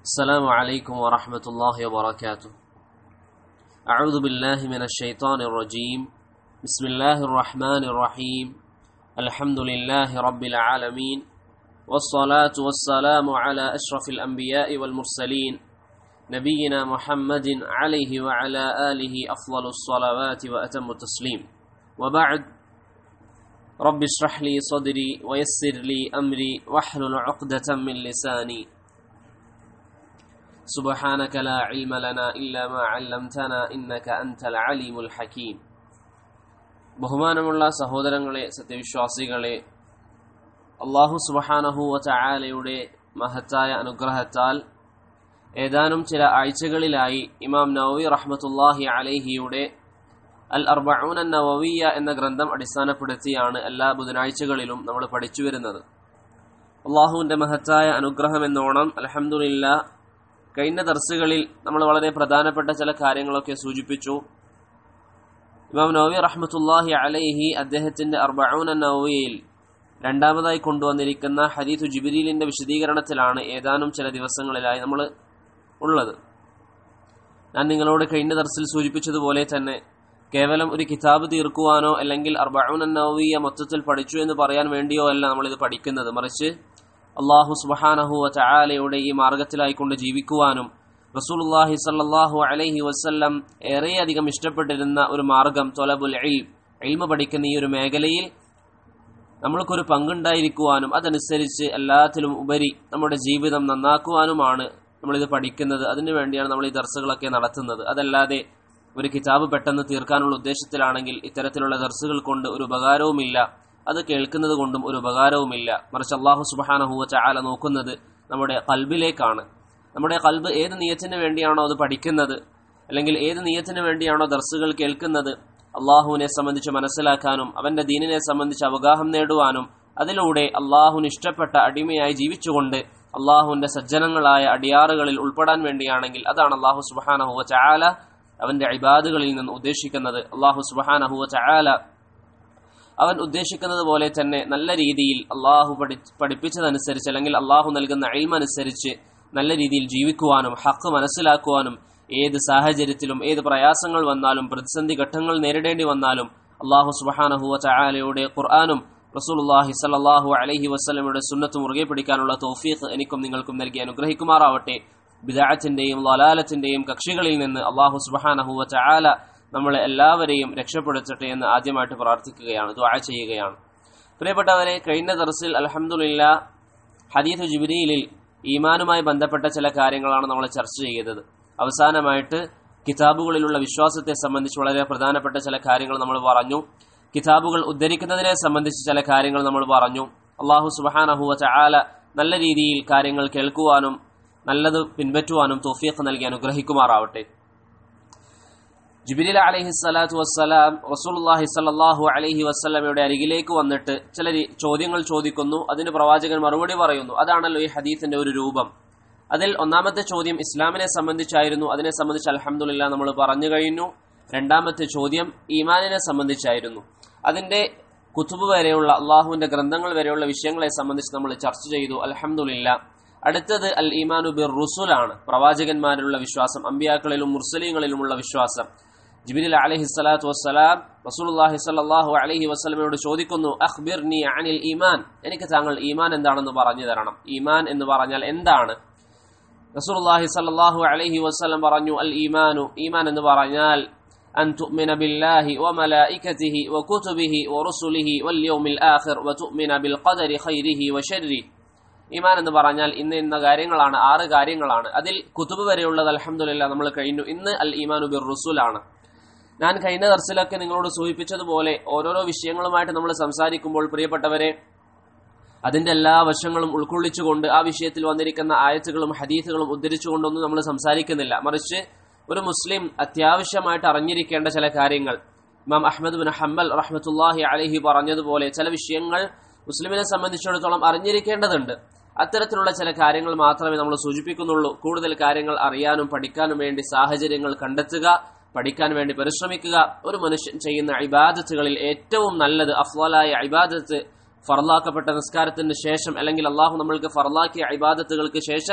السلام عليكم ورحمة الله وبركاته أعوذ بالله من الشيطان الرجيم بسم الله الرحمن الرحيم الحمد لله رب العالمين والصلاة والسلام على أشرف الأنبياء والمرسلين نبينا محمد عليه وعلى آله أفضل الصلوات وأتم التسليم وبعد رب اشرح لي صدري ويسر لي أمري واحلل عقدة من لساني سبحانك لا علم لنا إلا ما علمتنا إنك أنت العليم الحكيم ബഹുമാനമുള്ള സഹോദരങ്ങളെ സത്യവിശ്വാസികളെ അള്ളാഹു സുബഹാനഹുവ ചായാലയുടെ മഹത്തായ അനുഗ്രഹത്താൽ ഏതാനും ചില ആഴ്ചകളിലായി ഇമാം നവവി റഹ്മത്തുല്ലാഹി അലൈഹിയുടെ അൽ അർബഊൻ നവവിയ എന്ന ഗ്രന്ഥം അടിസ്ഥാനപ്പെടുത്തിയാണ് എല്ലാ ബുധനാഴ്ചകളിലും നമ്മൾ പഠിച്ചു വരുന്നത് അള്ളാഹുവിന്റെ മഹത്തായ അനുഗ്രഹം എന്നോണം അലഹമുല്ല കഴിഞ്ഞ ദർസുകളിൽ നമ്മൾ വളരെ പ്രധാനപ്പെട്ട ചില കാര്യങ്ങളൊക്കെ സൂചിപ്പിച്ചു ഇമാം നവവി റഹ്മത്തുല്ലാഹി അലൈഹി അദ്ദേഹത്തിന്റെ അർബഊൻ നവവിയിൽ രണ്ടാമതായി കൊണ്ടുവന്നിരിക്കുന്ന ഹദീഥു ജിബിരിലിന്റെ വിശദീകരണത്തിലാണ് ഏതാനും ചില ദിവസങ്ങളിലായി നമ്മൾ ഉള്ളത് ഞാൻ നിങ്ങളോട് കഴിഞ്ഞ ദർസിൽ സൂചിപ്പിച്ചതുപോലെ തന്നെ കേവലം ഒരു കിതാബ് തീർക്കുവാനോ അല്ലെങ്കിൽ അർബഊൻ നവവിയ മൊത്തത്തിൽ പഠിച്ചു എന്ന് പറയാൻ വേണ്ടിയോ അല്ല നമ്മളിത് പഠിക്കുന്നത് മറിച്ച് അള്ളാഹു സുബഹാനഹു ചായാലയുടെ ഈ മാർഗത്തിലായിക്കൊണ്ട് ജീവിക്കുവാനും റസൂലുല്ലാഹി സല്ലാഹു അലൈഹി വസ്ല്ലം ഏറെയധികം ഇഷ്ടപ്പെട്ടിരുന്ന ഒരു മാർഗം തൊലബുൽ എൽമ പഠിക്കുന്ന ഈ ഒരു മേഖലയിൽ നമ്മൾക്കൊരു പങ്കുണ്ടായിരിക്കുവാനും അതനുസരിച്ച് എല്ലാത്തിലും ഉപരി നമ്മുടെ ജീവിതം നന്നാക്കുവാനുമാണ് നമ്മളിത് പഠിക്കുന്നത് അതിനു വേണ്ടിയാണ് നമ്മൾ ഈ ദർസുകളൊക്കെ നടത്തുന്നത് അതല്ലാതെ ഒരു കിതാബ് പെട്ടെന്ന് തീർക്കാനുള്ള ഉദ്ദേശത്തിലാണെങ്കിൽ ഇത്തരത്തിലുള്ള ദർസുകൾ കൊണ്ട് ഒരു ഉപകാരവുമില്ല അത് കേൾക്കുന്നത് കൊണ്ടും ഒരു ഉപകാരവുമില്ല മറിച്ച് അള്ളാഹു സുബാനഹുവ ചാല നോക്കുന്നത് നമ്മുടെ കൽബിലേക്കാണ് നമ്മുടെ കൽബ് ഏത് നിയത്തിന് വേണ്ടിയാണോ അത് പഠിക്കുന്നത് അല്ലെങ്കിൽ ഏത് നിയത്തിന് വേണ്ടിയാണോ ദർസുകൾ കേൾക്കുന്നത് അള്ളാഹുവിനെ സംബന്ധിച്ച് മനസ്സിലാക്കാനും അവന്റെ ദീനിനെ സംബന്ധിച്ച് അവഗാഹം നേടുവാനും അതിലൂടെ അള്ളാഹുവിന് ഇഷ്ടപ്പെട്ട അടിമയായി ജീവിച്ചുകൊണ്ട് അള്ളാഹുവിന്റെ സജ്ജനങ്ങളായ അടിയാറുകളിൽ ഉൾപ്പെടാൻ വേണ്ടിയാണെങ്കിൽ അതാണ് അള്ളാഹു സുബാനഹുവ ചാല അവന്റെ ഇബാദുകളിൽ നിന്ന് ഉദ്ദേശിക്കുന്നത് അള്ളാഹു സുബാനഹുവ ചാല അവൻ ഉദ്ദേശിക്കുന്നത് പോലെ തന്നെ നല്ല രീതിയിൽ അള്ളാഹു പഠി പഠിപ്പിച്ചതനുസരിച്ച് അല്ലെങ്കിൽ അള്ളാഹു നൽകുന്ന അഴിമനുസരിച്ച് നല്ല രീതിയിൽ ജീവിക്കുവാനും ഹക്ക് മനസ്സിലാക്കുവാനും ഏത് സാഹചര്യത്തിലും ഏത് പ്രയാസങ്ങൾ വന്നാലും പ്രതിസന്ധി ഘട്ടങ്ങൾ നേരിടേണ്ടി വന്നാലും അള്ളാഹു സുബഹാനഹുവ ചായാലയുടെ ഖുർആാനും റസൂലുല്ലാഹി സല്ലാഹു അലഹി വസ്ലമയുടെ സുന്നത്ത് മുറുകെ പിടിക്കാനുള്ള തോഫീഖ് എനിക്കും നിങ്ങൾക്കും നൽകി അനുഗ്രഹിക്കുമാറാവട്ടെ ബിദാഅത്തിന്റെയും ലലാലത്തിന്റെയും കക്ഷികളിൽ നിന്ന് അള്ളാഹു സുബഹാനഹുവ ചായാല നമ്മളെ എല്ലാവരെയും രക്ഷപ്പെടുത്തട്ടെ എന്ന് ആദ്യമായിട്ട് പ്രാർത്ഥിക്കുകയാണ് ദ്വാ ചെയ്യുകയാണ് പ്രിയപ്പെട്ടവരെ കഴിഞ്ഞ ദർസിൽ അലഹമുല്ല ഹദീഫ് ജുബിരിയിലിൽ ഈമാനുമായി ബന്ധപ്പെട്ട ചില കാര്യങ്ങളാണ് നമ്മൾ ചർച്ച ചെയ്തത് അവസാനമായിട്ട് കിതാബുകളിലുള്ള വിശ്വാസത്തെ സംബന്ധിച്ച് വളരെ പ്രധാനപ്പെട്ട ചില കാര്യങ്ങൾ നമ്മൾ പറഞ്ഞു കിതാബുകൾ ഉദ്ധരിക്കുന്നതിനെ സംബന്ധിച്ച് ചില കാര്യങ്ങൾ നമ്മൾ പറഞ്ഞു അള്ളാഹു സുബാനഹുവ ചാല നല്ല രീതിയിൽ കാര്യങ്ങൾ കേൾക്കുവാനും നല്ലത് പിൻപറ്റുവാനും തോഫീഖ് നൽകി അനുഗ്രഹിക്കുമാറാവട്ടെ ജിബിരിൽ അലഹി സ്വലാത്തു വസ്സലാം റസൂൽഹി സല്ലാഹു അലഹി വസ്സലമയുടെ അരികിലേക്ക് വന്നിട്ട് ചില ചോദ്യങ്ങൾ ചോദിക്കുന്നു അതിന് പ്രവാചകൻ മറുപടി പറയുന്നു അതാണല്ലോ ഈ ഹദീത്തിന്റെ ഒരു രൂപം അതിൽ ഒന്നാമത്തെ ചോദ്യം ഇസ്ലാമിനെ സംബന്ധിച്ചായിരുന്നു അതിനെ സംബന്ധിച്ച് അലഹമുല്ല നമ്മൾ പറഞ്ഞു കഴിഞ്ഞു രണ്ടാമത്തെ ചോദ്യം ഈമാനിനെ സംബന്ധിച്ചായിരുന്നു അതിന്റെ കുത്തുബ് വരെയുള്ള അള്ളാഹുവിന്റെ ഗ്രന്ഥങ്ങൾ വരെയുള്ള വിഷയങ്ങളെ സംബന്ധിച്ച് നമ്മൾ ചർച്ച ചെയ്തു അലഹമുല്ല അടുത്തത് അൽ ഈമാനു ബിർ റുസുലാണ് പ്രവാചകന്മാരിലുള്ള വിശ്വാസം അമ്പിയാക്കളിലും മുർസലീങ്ങളിലുമുള്ള വിശ്വാസം ജിബിരിൽ അലഹി സ്വലാത്തു വസ്സലാം റസൂലുല്ലാഹി സ്വല്ലല്ലാഹു അലൈഹി വസ്ലമയോട് ചോദിക്കുന്നു അഖ്ബിർനി അനിൽ ഈമാൻ എനിക്ക് താങ്കൾ ഈമാൻ എന്താണെന്ന് പറഞ്ഞു തരണം ഈമാൻ എന്ന് പറഞ്ഞാൽ എന്താണ് റസൂലുല്ലാഹി സ്വല്ലല്ലാഹു അലൈഹി വസ്ലം പറഞ്ഞു അൽ ഈമാനു ഈമാൻ എന്ന് പറഞ്ഞാൽ أن تؤمن بالله وملائكته وكتبه ورسله واليوم الآخر وتؤمن بالقدر خيره وشره ഈമാൻ എന്ന് പറഞ്ഞാൽ ഇന്ന് ഇന്ന കാര്യങ്ങളാണ് ആറ് കാര്യങ്ങളാണ് അതിൽ കുത്തുബ് വരെയുള്ളത് അലഹമുല്ല നമ്മൾ കഴിഞ്ഞു ഇന്ന് അൽ ഈമാനു ബിർ റുസുലാണ് ഞാൻ കഴിഞ്ഞ ദർസിലൊക്കെ നിങ്ങളോട് സൂചിപ്പിച്ചതുപോലെ ഓരോരോ വിഷയങ്ങളുമായിട്ട് നമ്മൾ സംസാരിക്കുമ്പോൾ പ്രിയപ്പെട്ടവരെ അതിന്റെ എല്ലാ വശങ്ങളും ഉൾക്കൊള്ളിച്ചുകൊണ്ട് ആ വിഷയത്തിൽ വന്നിരിക്കുന്ന ആയത്തുകളും ഹദീസുകളും ഉദ്ധരിച്ചുകൊണ്ടൊന്നും നമ്മൾ സംസാരിക്കുന്നില്ല മറിച്ച് ഒരു മുസ്ലിം അത്യാവശ്യമായിട്ട് അറിഞ്ഞിരിക്കേണ്ട ചില കാര്യങ്ങൾ ഇമാം അഹമ്മദ് ബിൻ ഹംബൽ റഹ്മത്തുല്ലാഹി അലഹി പറഞ്ഞതുപോലെ ചില വിഷയങ്ങൾ മുസ്ലിമിനെ സംബന്ധിച്ചിടത്തോളം അറിഞ്ഞിരിക്കേണ്ടതുണ്ട് അത്തരത്തിലുള്ള ചില കാര്യങ്ങൾ മാത്രമേ നമ്മൾ സൂചിപ്പിക്കുന്നുള്ളൂ കൂടുതൽ കാര്യങ്ങൾ അറിയാനും പഠിക്കാനും വേണ്ടി സാഹചര്യങ്ങൾ കണ്ടെത്തുക പഠിക്കാൻ വേണ്ടി പരിശ്രമിക്കുക ഒരു മനുഷ്യൻ ചെയ്യുന്ന ഇബാദത്തുകളിൽ ഏറ്റവും നല്ലത് അഫ്ലാലായ ഇബാദത്ത് ഫർലാക്കപ്പെട്ട നിസ്കാരത്തിന് ശേഷം അല്ലെങ്കിൽ അള്ളാഹു നമ്മൾക്ക് ഫർലാക്കിയ ഇബാദത്തുകൾക്ക് ശേഷം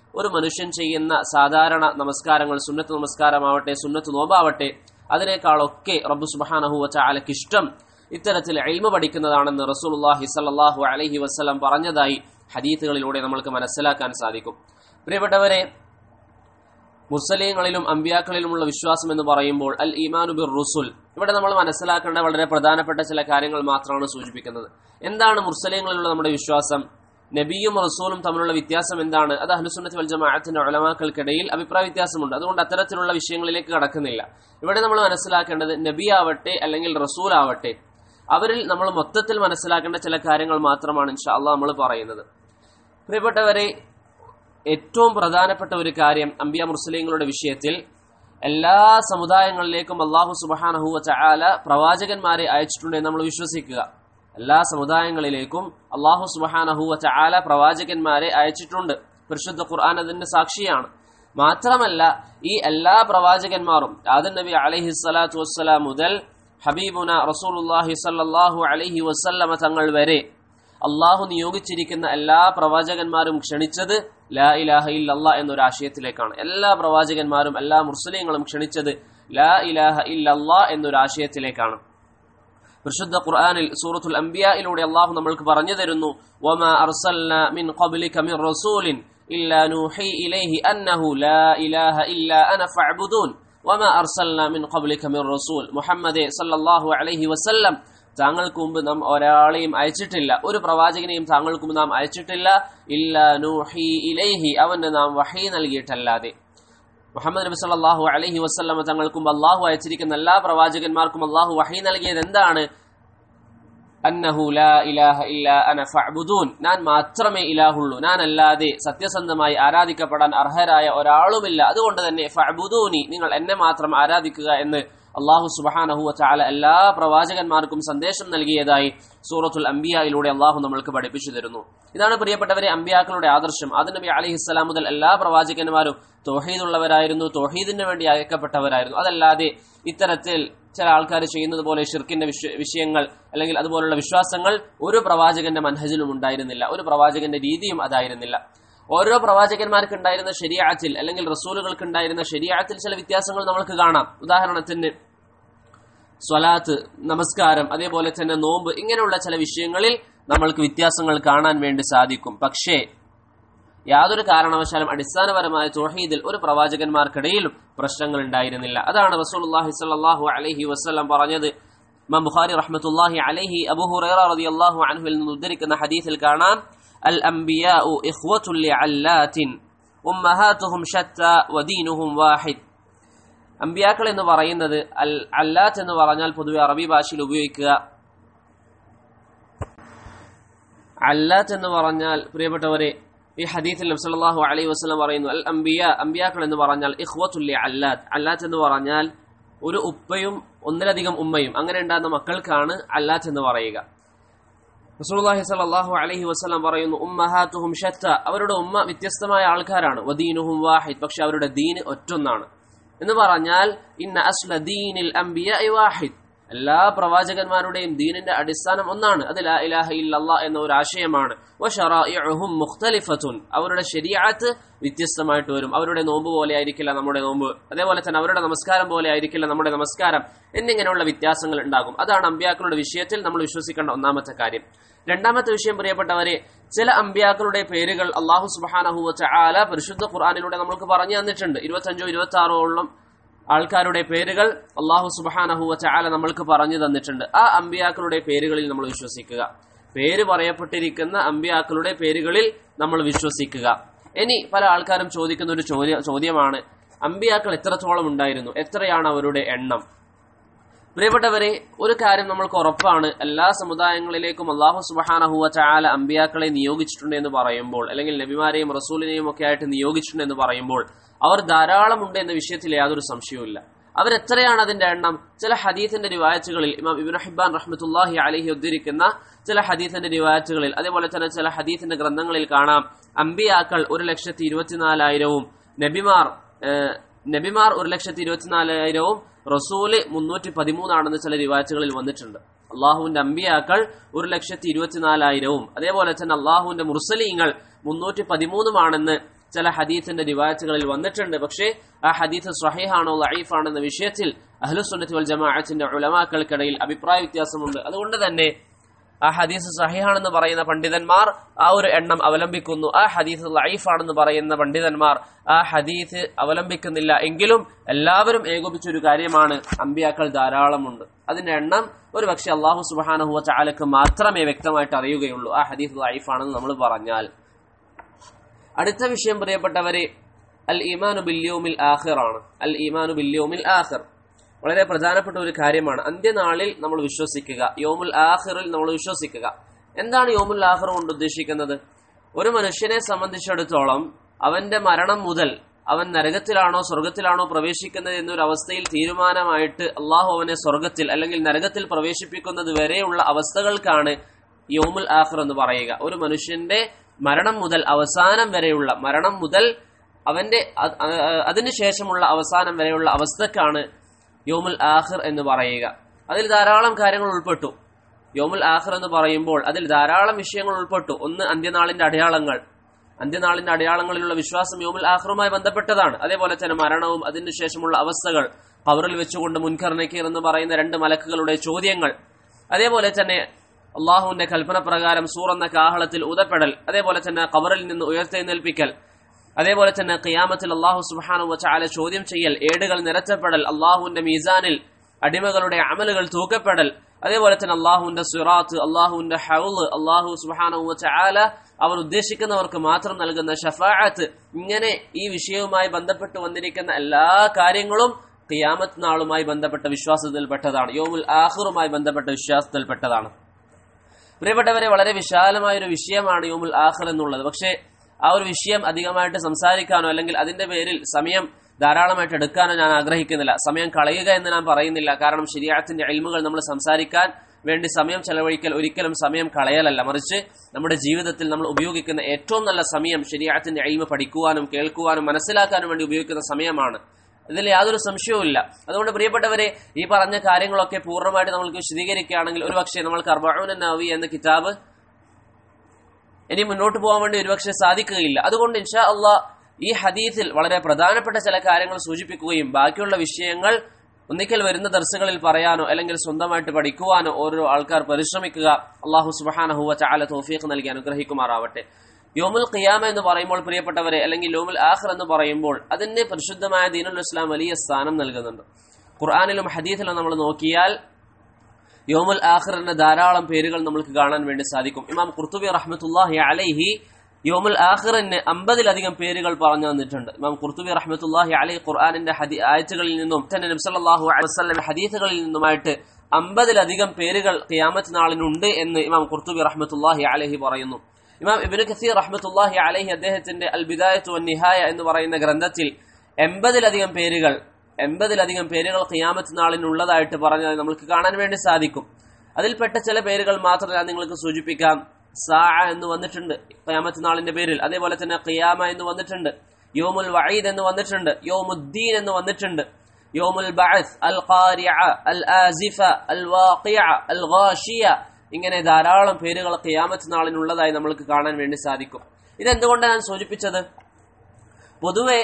ഒരു മനുഷ്യൻ ചെയ്യുന്ന സാധാരണ നമസ്കാരങ്ങൾ സുന്നത്ത് നമസ്കാരമാവട്ടെ സുന്നത്ത് നോമ്പാവട്ടെ അതിനേക്കാളൊക്കെ റബ്ബു സുബാനഹുവ ചാലക്ക് ഇഷ്ടം ഇത്തരത്തിൽ എൽമ പഠിക്കുന്നതാണെന്ന് റസൂലുള്ളാഹി സല്ലല്ലാഹു അലൈഹി വസ്ലം പറഞ്ഞതായി ഹദീത്തുകളിലൂടെ നമ്മൾക്ക് മനസ്സിലാക്കാൻ സാധിക്കും പ്രിയപ്പെട്ടവരെ മുസ്ലിങ്ങളിലും അമ്പിയാക്കളിലുമുള്ള വിശ്വാസം എന്ന് പറയുമ്പോൾ അൽ ഈമാനു ബിർ റുസുൽ ഇവിടെ നമ്മൾ മനസ്സിലാക്കേണ്ട വളരെ പ്രധാനപ്പെട്ട ചില കാര്യങ്ങൾ മാത്രമാണ് സൂചിപ്പിക്കുന്നത് എന്താണ് മുസ്ലിങ്ങളിലുള്ള നമ്മുടെ വിശ്വാസം നബിയും റസൂലും തമ്മിലുള്ള വ്യത്യാസം എന്താണ് അത് അഹ്ലുസുന്നത്ത് വൽ ജമാഅത്തിന്റെ ഉലമാക്കൾക്കിടയിൽ അഭിപ്രായ വ്യത്യാസമുണ്ട് അതുകൊണ്ട് അത്തരത്തിലുള്ള വിഷയങ്ങളിലേക്ക് കടക്കുന്നില്ല ഇവിടെ നമ്മൾ മനസ്സിലാക്കേണ്ടത് നബി ആവട്ടെ അല്ലെങ്കിൽ റസൂൽ ആവട്ടെ അവരിൽ നമ്മൾ മൊത്തത്തിൽ മനസ്സിലാക്കേണ്ട ചില കാര്യങ്ങൾ മാത്രമാണ് ഇൻഷാ അള്ളാഹ് നമ്മൾ പറയുന്നത് പ്രിയപ്പെട്ടവരെ ഏറ്റവും പ്രധാനപ്പെട്ട ഒരു കാര്യം അംബിയ മുസ്ലിങ്ങളുടെ വിഷയത്തിൽ എല്ലാ സമുദായങ്ങളിലേക്കും അള്ളാഹു സുബാനഹുവ ചാല പ്രവാചകന്മാരെ അയച്ചിട്ടുണ്ട് എന്ന് നമ്മൾ വിശ്വസിക്കുക എല്ലാ സമുദായങ്ങളിലേക്കും അള്ളാഹു സുബാനഹുവ ചാല പ്രവാചകന്മാരെ അയച്ചിട്ടുണ്ട് പരിശുദ്ധ ഖുർആൻ അതിന്റെ സാക്ഷിയാണ് മാത്രമല്ല ഈ എല്ലാ പ്രവാചകന്മാരും ആദൻ നബി അലഹി സ്വലാത്തു വസ്സലാം മുതൽ ഹബീബുന റസൂലുല്ലാഹി സല്ലാഹു അലഹി വസ്ല്ലമ തങ്ങൾ വരെ അള്ളാഹു നിയോഗിച്ചിരിക്കുന്ന എല്ലാ പ്രവാചകന്മാരും ക്ഷണിച്ചത് ലാ ഇലാഹ ഇല്ലല്ലാ എന്നൊരു ആശയത്തിലേക്കാണ് എല്ലാ പ്രവാചകന്മാരും എല്ലാ മുസ്ലിങ്ങളും ക്ഷണിച്ചത് ലാ ഇലാഹ ഇല്ലല്ലാ എന്നൊരു ആശയത്തിലേക്കാണ് പരിശുദ്ധ ഖുർആനിൽ സൂറത്തുൽ അംബിയയിലൂടെ അള്ളാഹു നമ്മൾക്ക് പറഞ്ഞു തരുന്നു വമാ അർസൽന മിൻ ഖബ്ലിക മിൻ റസൂലിൻ ഇല്ലാ നൂഹി ഇലൈഹി അന്നഹു ലാ ഇലാഹ ഇല്ലാ അന ഫഅ്ബുദൂൻ വമാ അർസൽന മിൻ ഖബ്ലിക മിൻ റസൂൽ മുഹമ്മദേ സല്ലല്ലാഹു അലൈഹി വസല്ലം താങ്കൾക്ക് മുമ്പ് നാം ഒരാളെയും അയച്ചിട്ടില്ല ഒരു പ്രവാചകനെയും താങ്കൾക്ക് മുമ്പ് നാം അയച്ചിട്ടില്ല ഇല്ല നൂഹി ഇലൈഹി അവന് നാം വഹി നൽകിയിട്ടല്ലാതെ മുഹമ്മദ് നബി സല്ലല്ലാഹു അലൈഹി വസല്ലമ തങ്ങൾക്കും അള്ളാഹു അയച്ചിരിക്കുന്ന എല്ലാ പ്രവാചകന്മാർക്കും അള്ളാഹു വഹി നൽകിയത് എന്താണ് അന്നഹു ലാ ഇലാഹ ഇല്ല അന ഫഅ്ബുദൂൻ ഞാൻ മാത്രമേ ഇലാഹുള്ളൂ ഞാൻ അല്ലാതെ സത്യസന്ധമായി ആരാധിക്കപ്പെടാൻ അർഹരായ ഒരാളുമില്ല അതുകൊണ്ട് തന്നെ ഫഅ്ബുദൂനി നിങ്ങൾ എന്നെ മാത്രം ആരാധിക്കുക എന്ന് അള്ളാഹു സുബഹാനഹു ചാല എല്ലാ പ്രവാചകന്മാർക്കും സന്ദേശം നൽകിയതായി സൂറത്തുൽ അംബിയയിലൂടെ അള്ളാഹു നമ്മൾക്ക് പഠിപ്പിച്ചു തരുന്നു ഇതാണ് പ്രിയപ്പെട്ടവരെ അമ്പിയാക്കളുടെ ആദർശം ആദം നബി അലഹിസ്സലാം മുതൽ എല്ലാ പ്രവാചകന്മാരും തോഹീദുള്ളവരായിരുന്നു തോഹീദിന് വേണ്ടി അയക്കപ്പെട്ടവരായിരുന്നു അതല്ലാതെ ഇത്തരത്തിൽ ചില ആൾക്കാർ ചെയ്യുന്നത് പോലെ ഷിർക്കിന്റെ വിഷയങ്ങൾ അല്ലെങ്കിൽ അതുപോലുള്ള വിശ്വാസങ്ങൾ ഒരു പ്രവാചകന്റെ മനഹജിലും ഉണ്ടായിരുന്നില്ല ഒരു പ്രവാചകന്റെ രീതിയും അതായിരുന്നില്ല ഓരോ പ്രവാചകന്മാർക്ക് ഉണ്ടായിരുന്ന ശരിയാത്തിൽ അല്ലെങ്കിൽ റസൂലുകൾക്ക് ഉണ്ടായിരുന്ന ശരിയാത്തിൽ ചില വ്യത്യാസങ്ങൾ നമ്മൾക്ക് കാണാം ഉദാഹരണത്തിന് സ്വലാത്ത് നമസ്കാരം അതേപോലെ തന്നെ നോമ്പ് ഇങ്ങനെയുള്ള ചില വിഷയങ്ങളിൽ നമ്മൾക്ക് വ്യത്യാസങ്ങൾ കാണാൻ വേണ്ടി സാധിക്കും പക്ഷേ യാതൊരു കാരണവശാലും അടിസ്ഥാനപരമായ തൊഹീദിൽ ഒരു പ്രവാചകന്മാർക്കിടയിലും പ്രശ്നങ്ങൾ ഉണ്ടായിരുന്നില്ല അതാണ് റസൂലുള്ളാഹി സ്വല്ലല്ലാഹു അലൈഹി വസല്ലം പറഞ്ഞത് ഇമാം ബുഖാരി റഹ്മത്തുള്ളാഹി അലൈഹി അബൂ ഹുറൈറ റളിയല്ലാഹു അൻഹുവിൽ നിന്ന് ഉദ്ധരിക്കുന്ന ഹദീസിൽ കാണാം അൽ അംബിയാഉ ഇഖ്വത്തുൽ ലിഅല്ലാത്തിൻ ഉമ്മഹാത്തുഹും ഷത്ത വദീനുഹും വാഹിദ് അമ്പിയാക്കൾ എന്ന് പറയുന്നത് അൽ അല്ലാത്ത് എന്ന് പറഞ്ഞാൽ പൊതുവെ അറബി ഭാഷയിൽ ഉപയോഗിക്കുക അല്ലാത്ത് എന്ന് പറഞ്ഞാൽ പ്രിയപ്പെട്ടവരെ ഈ ഹദീത്തിൽ നബ്സല്ലാഹു അലൈഹി വസ്ലം പറയുന്നു അൽ അംബിയ അമ്പിയാക്കൾ എന്ന് പറഞ്ഞാൽ ഇഖ്വത്തുല്ലി അല്ലാത്ത് അല്ലാത്ത് എന്ന് പറഞ്ഞാൽ ഒരു ഉപ്പയും ഒന്നിലധികം ഉമ്മയും അങ്ങനെ ഉണ്ടാകുന്ന മക്കൾക്കാണ് അല്ലാത്ത് എന്ന് പറയുക റസൂലുള്ളാഹി സ്വല്ലല്ലാഹു അലൈഹി വസല്ലം പറയുന്നു ഉമ്മഹാത്തുഹും ഷത്ത അവരുടെ ഉമ്മ വ്യത്യസ്തമായ ആൾക്കാരാണ് വദീനുഹും വാഹിദ് പക്ഷെ അവരുടെ ദീന് ഒറ്റൊന്നാണ് എന്ന് പറഞ്ഞാൽ ഇന്ന അസ്ല ദീനിൽ അംബിയ വാഹിദ് എല്ലാ പ്രവാചകന്മാരുടെയും ദീനിന്റെ അടിസ്ഥാനം ഒന്നാണ് അത് ലാ ഇലാഹ ഇല്ലല്ലാ എന്ന ഒരു ആശയമാണ് വശറാഇഉഹും മുഖ്തലിഫത്തുൻ അവരുടെ ശരീഅത്ത് വ്യത്യസ്തമായിട്ട് വരും അവരുടെ നോമ്പ് പോലെ ആയിരിക്കില്ല നമ്മുടെ നോമ്പ് അതേപോലെ തന്നെ അവരുടെ നമസ്കാരം പോലെ ആയിരിക്കില്ല നമ്മുടെ നമസ്കാരം എന്നിങ്ങനെയുള്ള വ്യത്യാസങ്ങൾ ഉണ്ടാകും അതാണ് അമ്പിയാക്കളുടെ വിഷയത്തിൽ നമ്മൾ വിശ്വസിക്കേണ്ട ഒന്നാമത്തെ കാര്യം രണ്ടാമത്തെ വിഷയം പ്രിയപ്പെട്ടവരെ ചില അമ്പിയാക്കളുടെ പേരുകൾ അള്ളാഹു സുബാനഹുവ ചാല പരിശുദ്ധ ഖുർആാനിലൂടെ നമ്മൾക്ക് പറഞ്ഞു തന്നിട്ടുണ്ട് ഇരുപത്തഞ്ചോ ഇരുപത്തി ആറോളം ആൾക്കാരുടെ പേരുകൾ അള്ളാഹു സുബാനഹുവ ചാല നമ്മൾക്ക് പറഞ്ഞു തന്നിട്ടുണ്ട് ആ അമ്പിയാക്കളുടെ പേരുകളിൽ നമ്മൾ വിശ്വസിക്കുക പേര് പറയപ്പെട്ടിരിക്കുന്ന അമ്പിയാക്കളുടെ പേരുകളിൽ നമ്മൾ വിശ്വസിക്കുക ഇനി പല ആൾക്കാരും ചോദിക്കുന്ന ഒരു ചോദ്യ ചോദ്യമാണ് അമ്പിയാക്കൾ എത്രത്തോളം ഉണ്ടായിരുന്നു എത്രയാണ് അവരുടെ എണ്ണം പ്രിയപ്പെട്ടവരെ ഒരു കാര്യം നമ്മൾക്ക് ഉറപ്പാണ് എല്ലാ സമുദായങ്ങളിലേക്കും അള്ളാഹു സുബഹാനഹുവ ചാല അമ്പിയാക്കളെ നിയോഗിച്ചിട്ടുണ്ട് എന്ന് പറയുമ്പോൾ അല്ലെങ്കിൽ നബിമാരെയും റസൂലിനെയും ഒക്കെ ആയിട്ട് നിയോഗിച്ചിട്ടുണ്ട് എന്ന് പറയുമ്പോൾ അവർ ധാരാളമുണ്ട് എന്ന വിഷയത്തിൽ യാതൊരു സംശയവുമില്ല അവരെത്രയാണ് അതിന്റെ എണ്ണം ചില ഹദീത്തിന്റെ റിവായത്തുകളിൽ ഇമാം ഇബിൻ ഹിബാൻ റഹ്മത്തുല്ലാഹി അലഹി ഉദ്ധരിക്കുന്ന ചില ഹദീത്തിന്റെ റിവായത്തുകളിൽ അതേപോലെ തന്നെ ചില ഹദീത്തിന്റെ ഗ്രന്ഥങ്ങളിൽ കാണാം അമ്പിയാക്കൾ ഒരു ലക്ഷത്തി ഇരുപത്തിനാലായിരവും നബിമാർ നബിമാർ ഒരു ലക്ഷത്തി ഇരുപത്തിനാലായിരവും റസൂല് മുന്നൂറ്റി പതിമൂന്നാണെന്ന് ചില റിവായത്തുകളിൽ വന്നിട്ടുണ്ട് അള്ളാഹുവിന്റെ അമ്പിയാക്കൾ ഒരു ലക്ഷത്തി ഇരുപത്തിനാലായിരവും അതേപോലെ തന്നെ അള്ളാഹുവിന്റെ മുർസലീങ്ങൾ മുന്നൂറ്റി പതിമൂന്നുമാണെന്ന് ചില ഹദീത്തിന്റെ റിവായത്തുകളിൽ വന്നിട്ടുണ്ട് പക്ഷേ ആ ഹദീത്ത് സ്വഹീഹാണോ ലൈഫാണോ എന്ന വിഷയത്തിൽ അഹ്ലുസുന്നത്തി വൽ ജമാഅത്തിന്റെ ഉലമാക്കൾക്കിടയിൽ അഭിപ്രായ വ്യത്യാസമുണ്ട് അതുകൊണ്ട് തന്നെ ആ ഹദീസ് സഹിഹാണെന്ന് പറയുന്ന പണ്ഡിതന്മാർ ആ ഒരു എണ്ണം അവലംബിക്കുന്നു ആ ഹദീസ് ലൈഫാണെന്ന് പറയുന്ന പണ്ഡിതന്മാർ ആ ഹദീസ് അവലംബിക്കുന്നില്ല എങ്കിലും എല്ലാവരും ഏകോപിച്ച ഒരു കാര്യമാണ് അമ്പിയാക്കൾ ധാരാളമുണ്ട് അതിന്റെ എണ്ണം ഒരു പക്ഷെ അള്ളാഹു സുബാനഹുവ ചാലക്ക് മാത്രമേ വ്യക്തമായിട്ട് അറിയുകയുള്ളൂ ആ ഹദീസ് ലൈഫാണെന്ന് നമ്മൾ പറഞ്ഞാൽ അടുത്ത വിഷയം പ്രിയപ്പെട്ടവരെ അൽ ഈമാനു ബില്യോമിൽ ആഹിർ ആണ് അൽ ഈമാനു ബില്യോമിൽ ആഹിർ വളരെ പ്രധാനപ്പെട്ട ഒരു കാര്യമാണ് അന്ത്യനാളിൽ നമ്മൾ വിശ്വസിക്കുക യോമുൽ ആഹിറിൽ നമ്മൾ വിശ്വസിക്കുക എന്താണ് യോമുൽ ആഹിർ കൊണ്ട് ഉദ്ദേശിക്കുന്നത് ഒരു മനുഷ്യനെ സംബന്ധിച്ചിടത്തോളം അവന്റെ മരണം മുതൽ അവൻ നരകത്തിലാണോ സ്വർഗത്തിലാണോ പ്രവേശിക്കുന്നത് എന്നൊരു അവസ്ഥയിൽ തീരുമാനമായിട്ട് അള്ളാഹു അവനെ സ്വർഗത്തിൽ അല്ലെങ്കിൽ നരകത്തിൽ പ്രവേശിപ്പിക്കുന്നത് വരെയുള്ള അവസ്ഥകൾക്കാണ് യോമുൽ ആഖിർ എന്ന് പറയുക ഒരു മനുഷ്യന്റെ മരണം മുതൽ അവസാനം വരെയുള്ള മരണം മുതൽ അവന്റെ അ- അ- അതിനുശേഷമുള്ള അവസാനം വരെയുള്ള അവസ്ഥക്കാണ് യോമുൽ ആഖിർ എന്ന് പറയുക അതിൽ ധാരാളം കാര്യങ്ങൾ ഉൾപ്പെട്ടു യോമുൽ ആഖിർ എന്ന് പറയുമ്പോൾ അതിൽ ധാരാളം വിഷയങ്ങൾ ഉൾപ്പെട്ടു ഒന്ന് അന്ത്യനാളിന്റെ അടയാളങ്ങൾ അന്ത്യനാളിന്റെ അടയാളങ്ങളിലുള്ള വിശ്വാസം യോമുൽ ആഖിറുമായി ബന്ധപ്പെട്ടതാണ് അതേപോലെ തന്നെ മരണവും അതിനുശേഷമുള്ള അവസ്ഥകൾ കവറിൽ വെച്ചുകൊണ്ട് മുൻകർ നക്കീർ എന്ന് പറയുന്ന രണ്ട് മലക്കുകളുടെ ചോദ്യങ്ങൾ അതേപോലെ തന്നെ അള്ളാഹുവിന്റെ കൽപ്പന പ്രകാരം സൂർ എന്ന കാഹളത്തിൽ ഊതപ്പെടൽ അതേപോലെ തന്നെ കവറിൽ നിന്ന് ഉയർത്തെഴുന്നേൽപ്പിക്കൽ അതേപോലെ തന്നെ ഖിയാമത്തിൽ അള്ളാഹു സുബാനു വച്ചാല ചോദ്യം ചെയ്യൽ ഏടുകൾ നിരത്തപ്പെടൽ അള്ളാഹുവിന്റെ മീസാനിൽ അടിമകളുടെ അമലുകൾ തൂക്കപ്പെടൽ അതേപോലെ തന്നെ അള്ളാഹുവിന്റെ സുറാത്ത് അള്ളാഹുവിന്റെ ഹൗല് അള്ളാഹു സുബാനു വച്ചാല അവർ ഉദ്ദേശിക്കുന്നവർക്ക് മാത്രം നൽകുന്ന ഷഫാഅത്ത് ഇങ്ങനെ ഈ വിഷയവുമായി ബന്ധപ്പെട്ട് വന്നിരിക്കുന്ന എല്ലാ കാര്യങ്ങളും ഖിയാമത്ത് നാളുമായി ബന്ധപ്പെട്ട വിശ്വാസത്തിൽപ്പെട്ടതാണ് യോമുൽ ആഹിറുമായി ബന്ധപ്പെട്ട വിശ്വാസത്തിൽപ്പെട്ടതാണ് പ്രിയപ്പെട്ടവരെ വളരെ വിശാലമായ ഒരു വിഷയമാണ് യോമുൽ ആഖിർ എന്നുള്ളത് പക്ഷേ ആ ഒരു വിഷയം അധികമായിട്ട് സംസാരിക്കാനോ അല്ലെങ്കിൽ അതിന്റെ പേരിൽ സമയം ധാരാളമായിട്ട് എടുക്കാനോ ഞാൻ ആഗ്രഹിക്കുന്നില്ല സമയം കളയുക എന്ന് ഞാൻ പറയുന്നില്ല കാരണം ശരിയാത്തിന്റെ അഴിമുകൾ നമ്മൾ സംസാരിക്കാൻ വേണ്ടി സമയം ചെലവഴിക്കൽ ഒരിക്കലും സമയം കളയലല്ല മറിച്ച് നമ്മുടെ ജീവിതത്തിൽ നമ്മൾ ഉപയോഗിക്കുന്ന ഏറ്റവും നല്ല സമയം ശരിയാത്തിന്റെ അഴിമ പഠിക്കുവാനും കേൾക്കുവാനും മനസ്സിലാക്കാനും വേണ്ടി ഉപയോഗിക്കുന്ന സമയമാണ് ഇതിൽ യാതൊരു സംശയവുമില്ല അതുകൊണ്ട് പ്രിയപ്പെട്ടവരെ ഈ പറഞ്ഞ കാര്യങ്ങളൊക്കെ പൂർണ്ണമായിട്ട് നമ്മൾക്ക് വിശദീകരിക്കുകയാണെങ്കിൽ ഒരുപക്ഷെ നമ്മൾ കർബാഉൻ നവി എന്ന കിതാബ് ഇനി മുന്നോട്ട് പോകാൻ വേണ്ടി ഒരുപക്ഷെ സാധിക്കുകയില്ല അതുകൊണ്ട് ഇൻഷാ അള്ളാ ഈ ഹദീസിൽ വളരെ പ്രധാനപ്പെട്ട ചില കാര്യങ്ങൾ സൂചിപ്പിക്കുകയും ബാക്കിയുള്ള വിഷയങ്ങൾ ഒന്നിക്കൽ വരുന്ന ദർസുകളിൽ പറയാനോ അല്ലെങ്കിൽ സ്വന്തമായിട്ട് പഠിക്കുവാനോ ഓരോ ആൾക്കാർ പരിശ്രമിക്കുക അള്ളാഹു സുബാനഹുവ ചാല തോഫീഖ് നൽകി അനുഗ്രഹിക്കുമാറാവട്ടെ യോമുൽ ഖിയാമ എന്ന് പറയുമ്പോൾ പ്രിയപ്പെട്ടവരെ അല്ലെങ്കിൽ യോമുൽ ആഖിർ എന്ന് പറയുമ്പോൾ അതിന് പരിശുദ്ധമായ ദീനുൽ ഇസ്ലാം വലിയ സ്ഥാനം നൽകുന്നുണ്ട് ഖുർആാനിലും ഹദീസിലും നമ്മൾ നോക്കിയാൽ യോമുൽ ആഖിറിന്റെ ധാരാളം പേരുകൾ നമുക്ക് കാണാൻ വേണ്ടി സാധിക്കും ഇമാം ഖുർത്തുബി റഹ്മത്തുല്ലാഹി അലൈഹി യോമുൽ ആഖിറിന് അമ്പതിലധികം പേരുകൾ പറഞ്ഞു തന്നിട്ടുണ്ട് ഇമാം ഖുർത്തുബി റഹ്മത്തുല്ലാഹി അലൈഹി ഖുർആാനിന്റെ ഹദി ആയത്തുകളിൽ നിന്നും തന്നെ നബ്സല്ലാഹു വസ്ലം ഹദീസുകളിൽ നിന്നുമായിട്ട് അമ്പതിലധികം പേരുകൾ ഖിയാമത്ത് നാളിനുണ്ട് എന്ന് ഇമാം ഖുർത്തുബി റഹ്മത്തുല്ലാഹി അലൈഹി പറയുന്നു ഇമാം ഇബിന് കസീർ റഹ്മത്തുല്ലാഹി അലൈഹി അദ്ദേഹത്തിന്റെ അൽ ബിദായത്തു വൻ നിഹായ എന്ന് പറയുന്ന ഗ്രന്ഥത്തിൽ എൺപതിലധികം പേരുകൾ എൺപതിലധികം പേരുകൾ ഖിയാമത്ത് നാളിനുള്ളതായിട്ട് പറഞ്ഞത് നമുക്ക് കാണാൻ വേണ്ടി സാധിക്കും അതിൽപ്പെട്ട ചില പേരുകൾ മാത്രം ഞാൻ നിങ്ങൾക്ക് സൂചിപ്പിക്കാം സാ എന്ന് വന്നിട്ടുണ്ട് ഖിയാമത്ത് നാളിന്റെ പേരിൽ അതേപോലെ തന്നെ ഖിയാമ എന്ന് വന്നിട്ടുണ്ട് യോമുൽ വഈദ് എന്ന് വന്നിട്ടുണ്ട് യോമുദ്ദീൻ എന്ന് വന്നിട്ടുണ്ട് യോമുൽ ബഅസ് അൽ ഖാരിഅ അൽ ആസിഫ അൽ വാഖിഅ അൽ ഗാഷിയ ഇങ്ങനെ ധാരാളം പേരുകൾ ഖിയാമത്ത് നാളിനുള്ളതായി നമ്മൾക്ക് കാണാൻ വേണ്ടി സാധിക്കും ഇതെന്തുകൊണ്ടാണ് ഞാൻ സൂചിപ്പിച്ചത് പൊതുവെ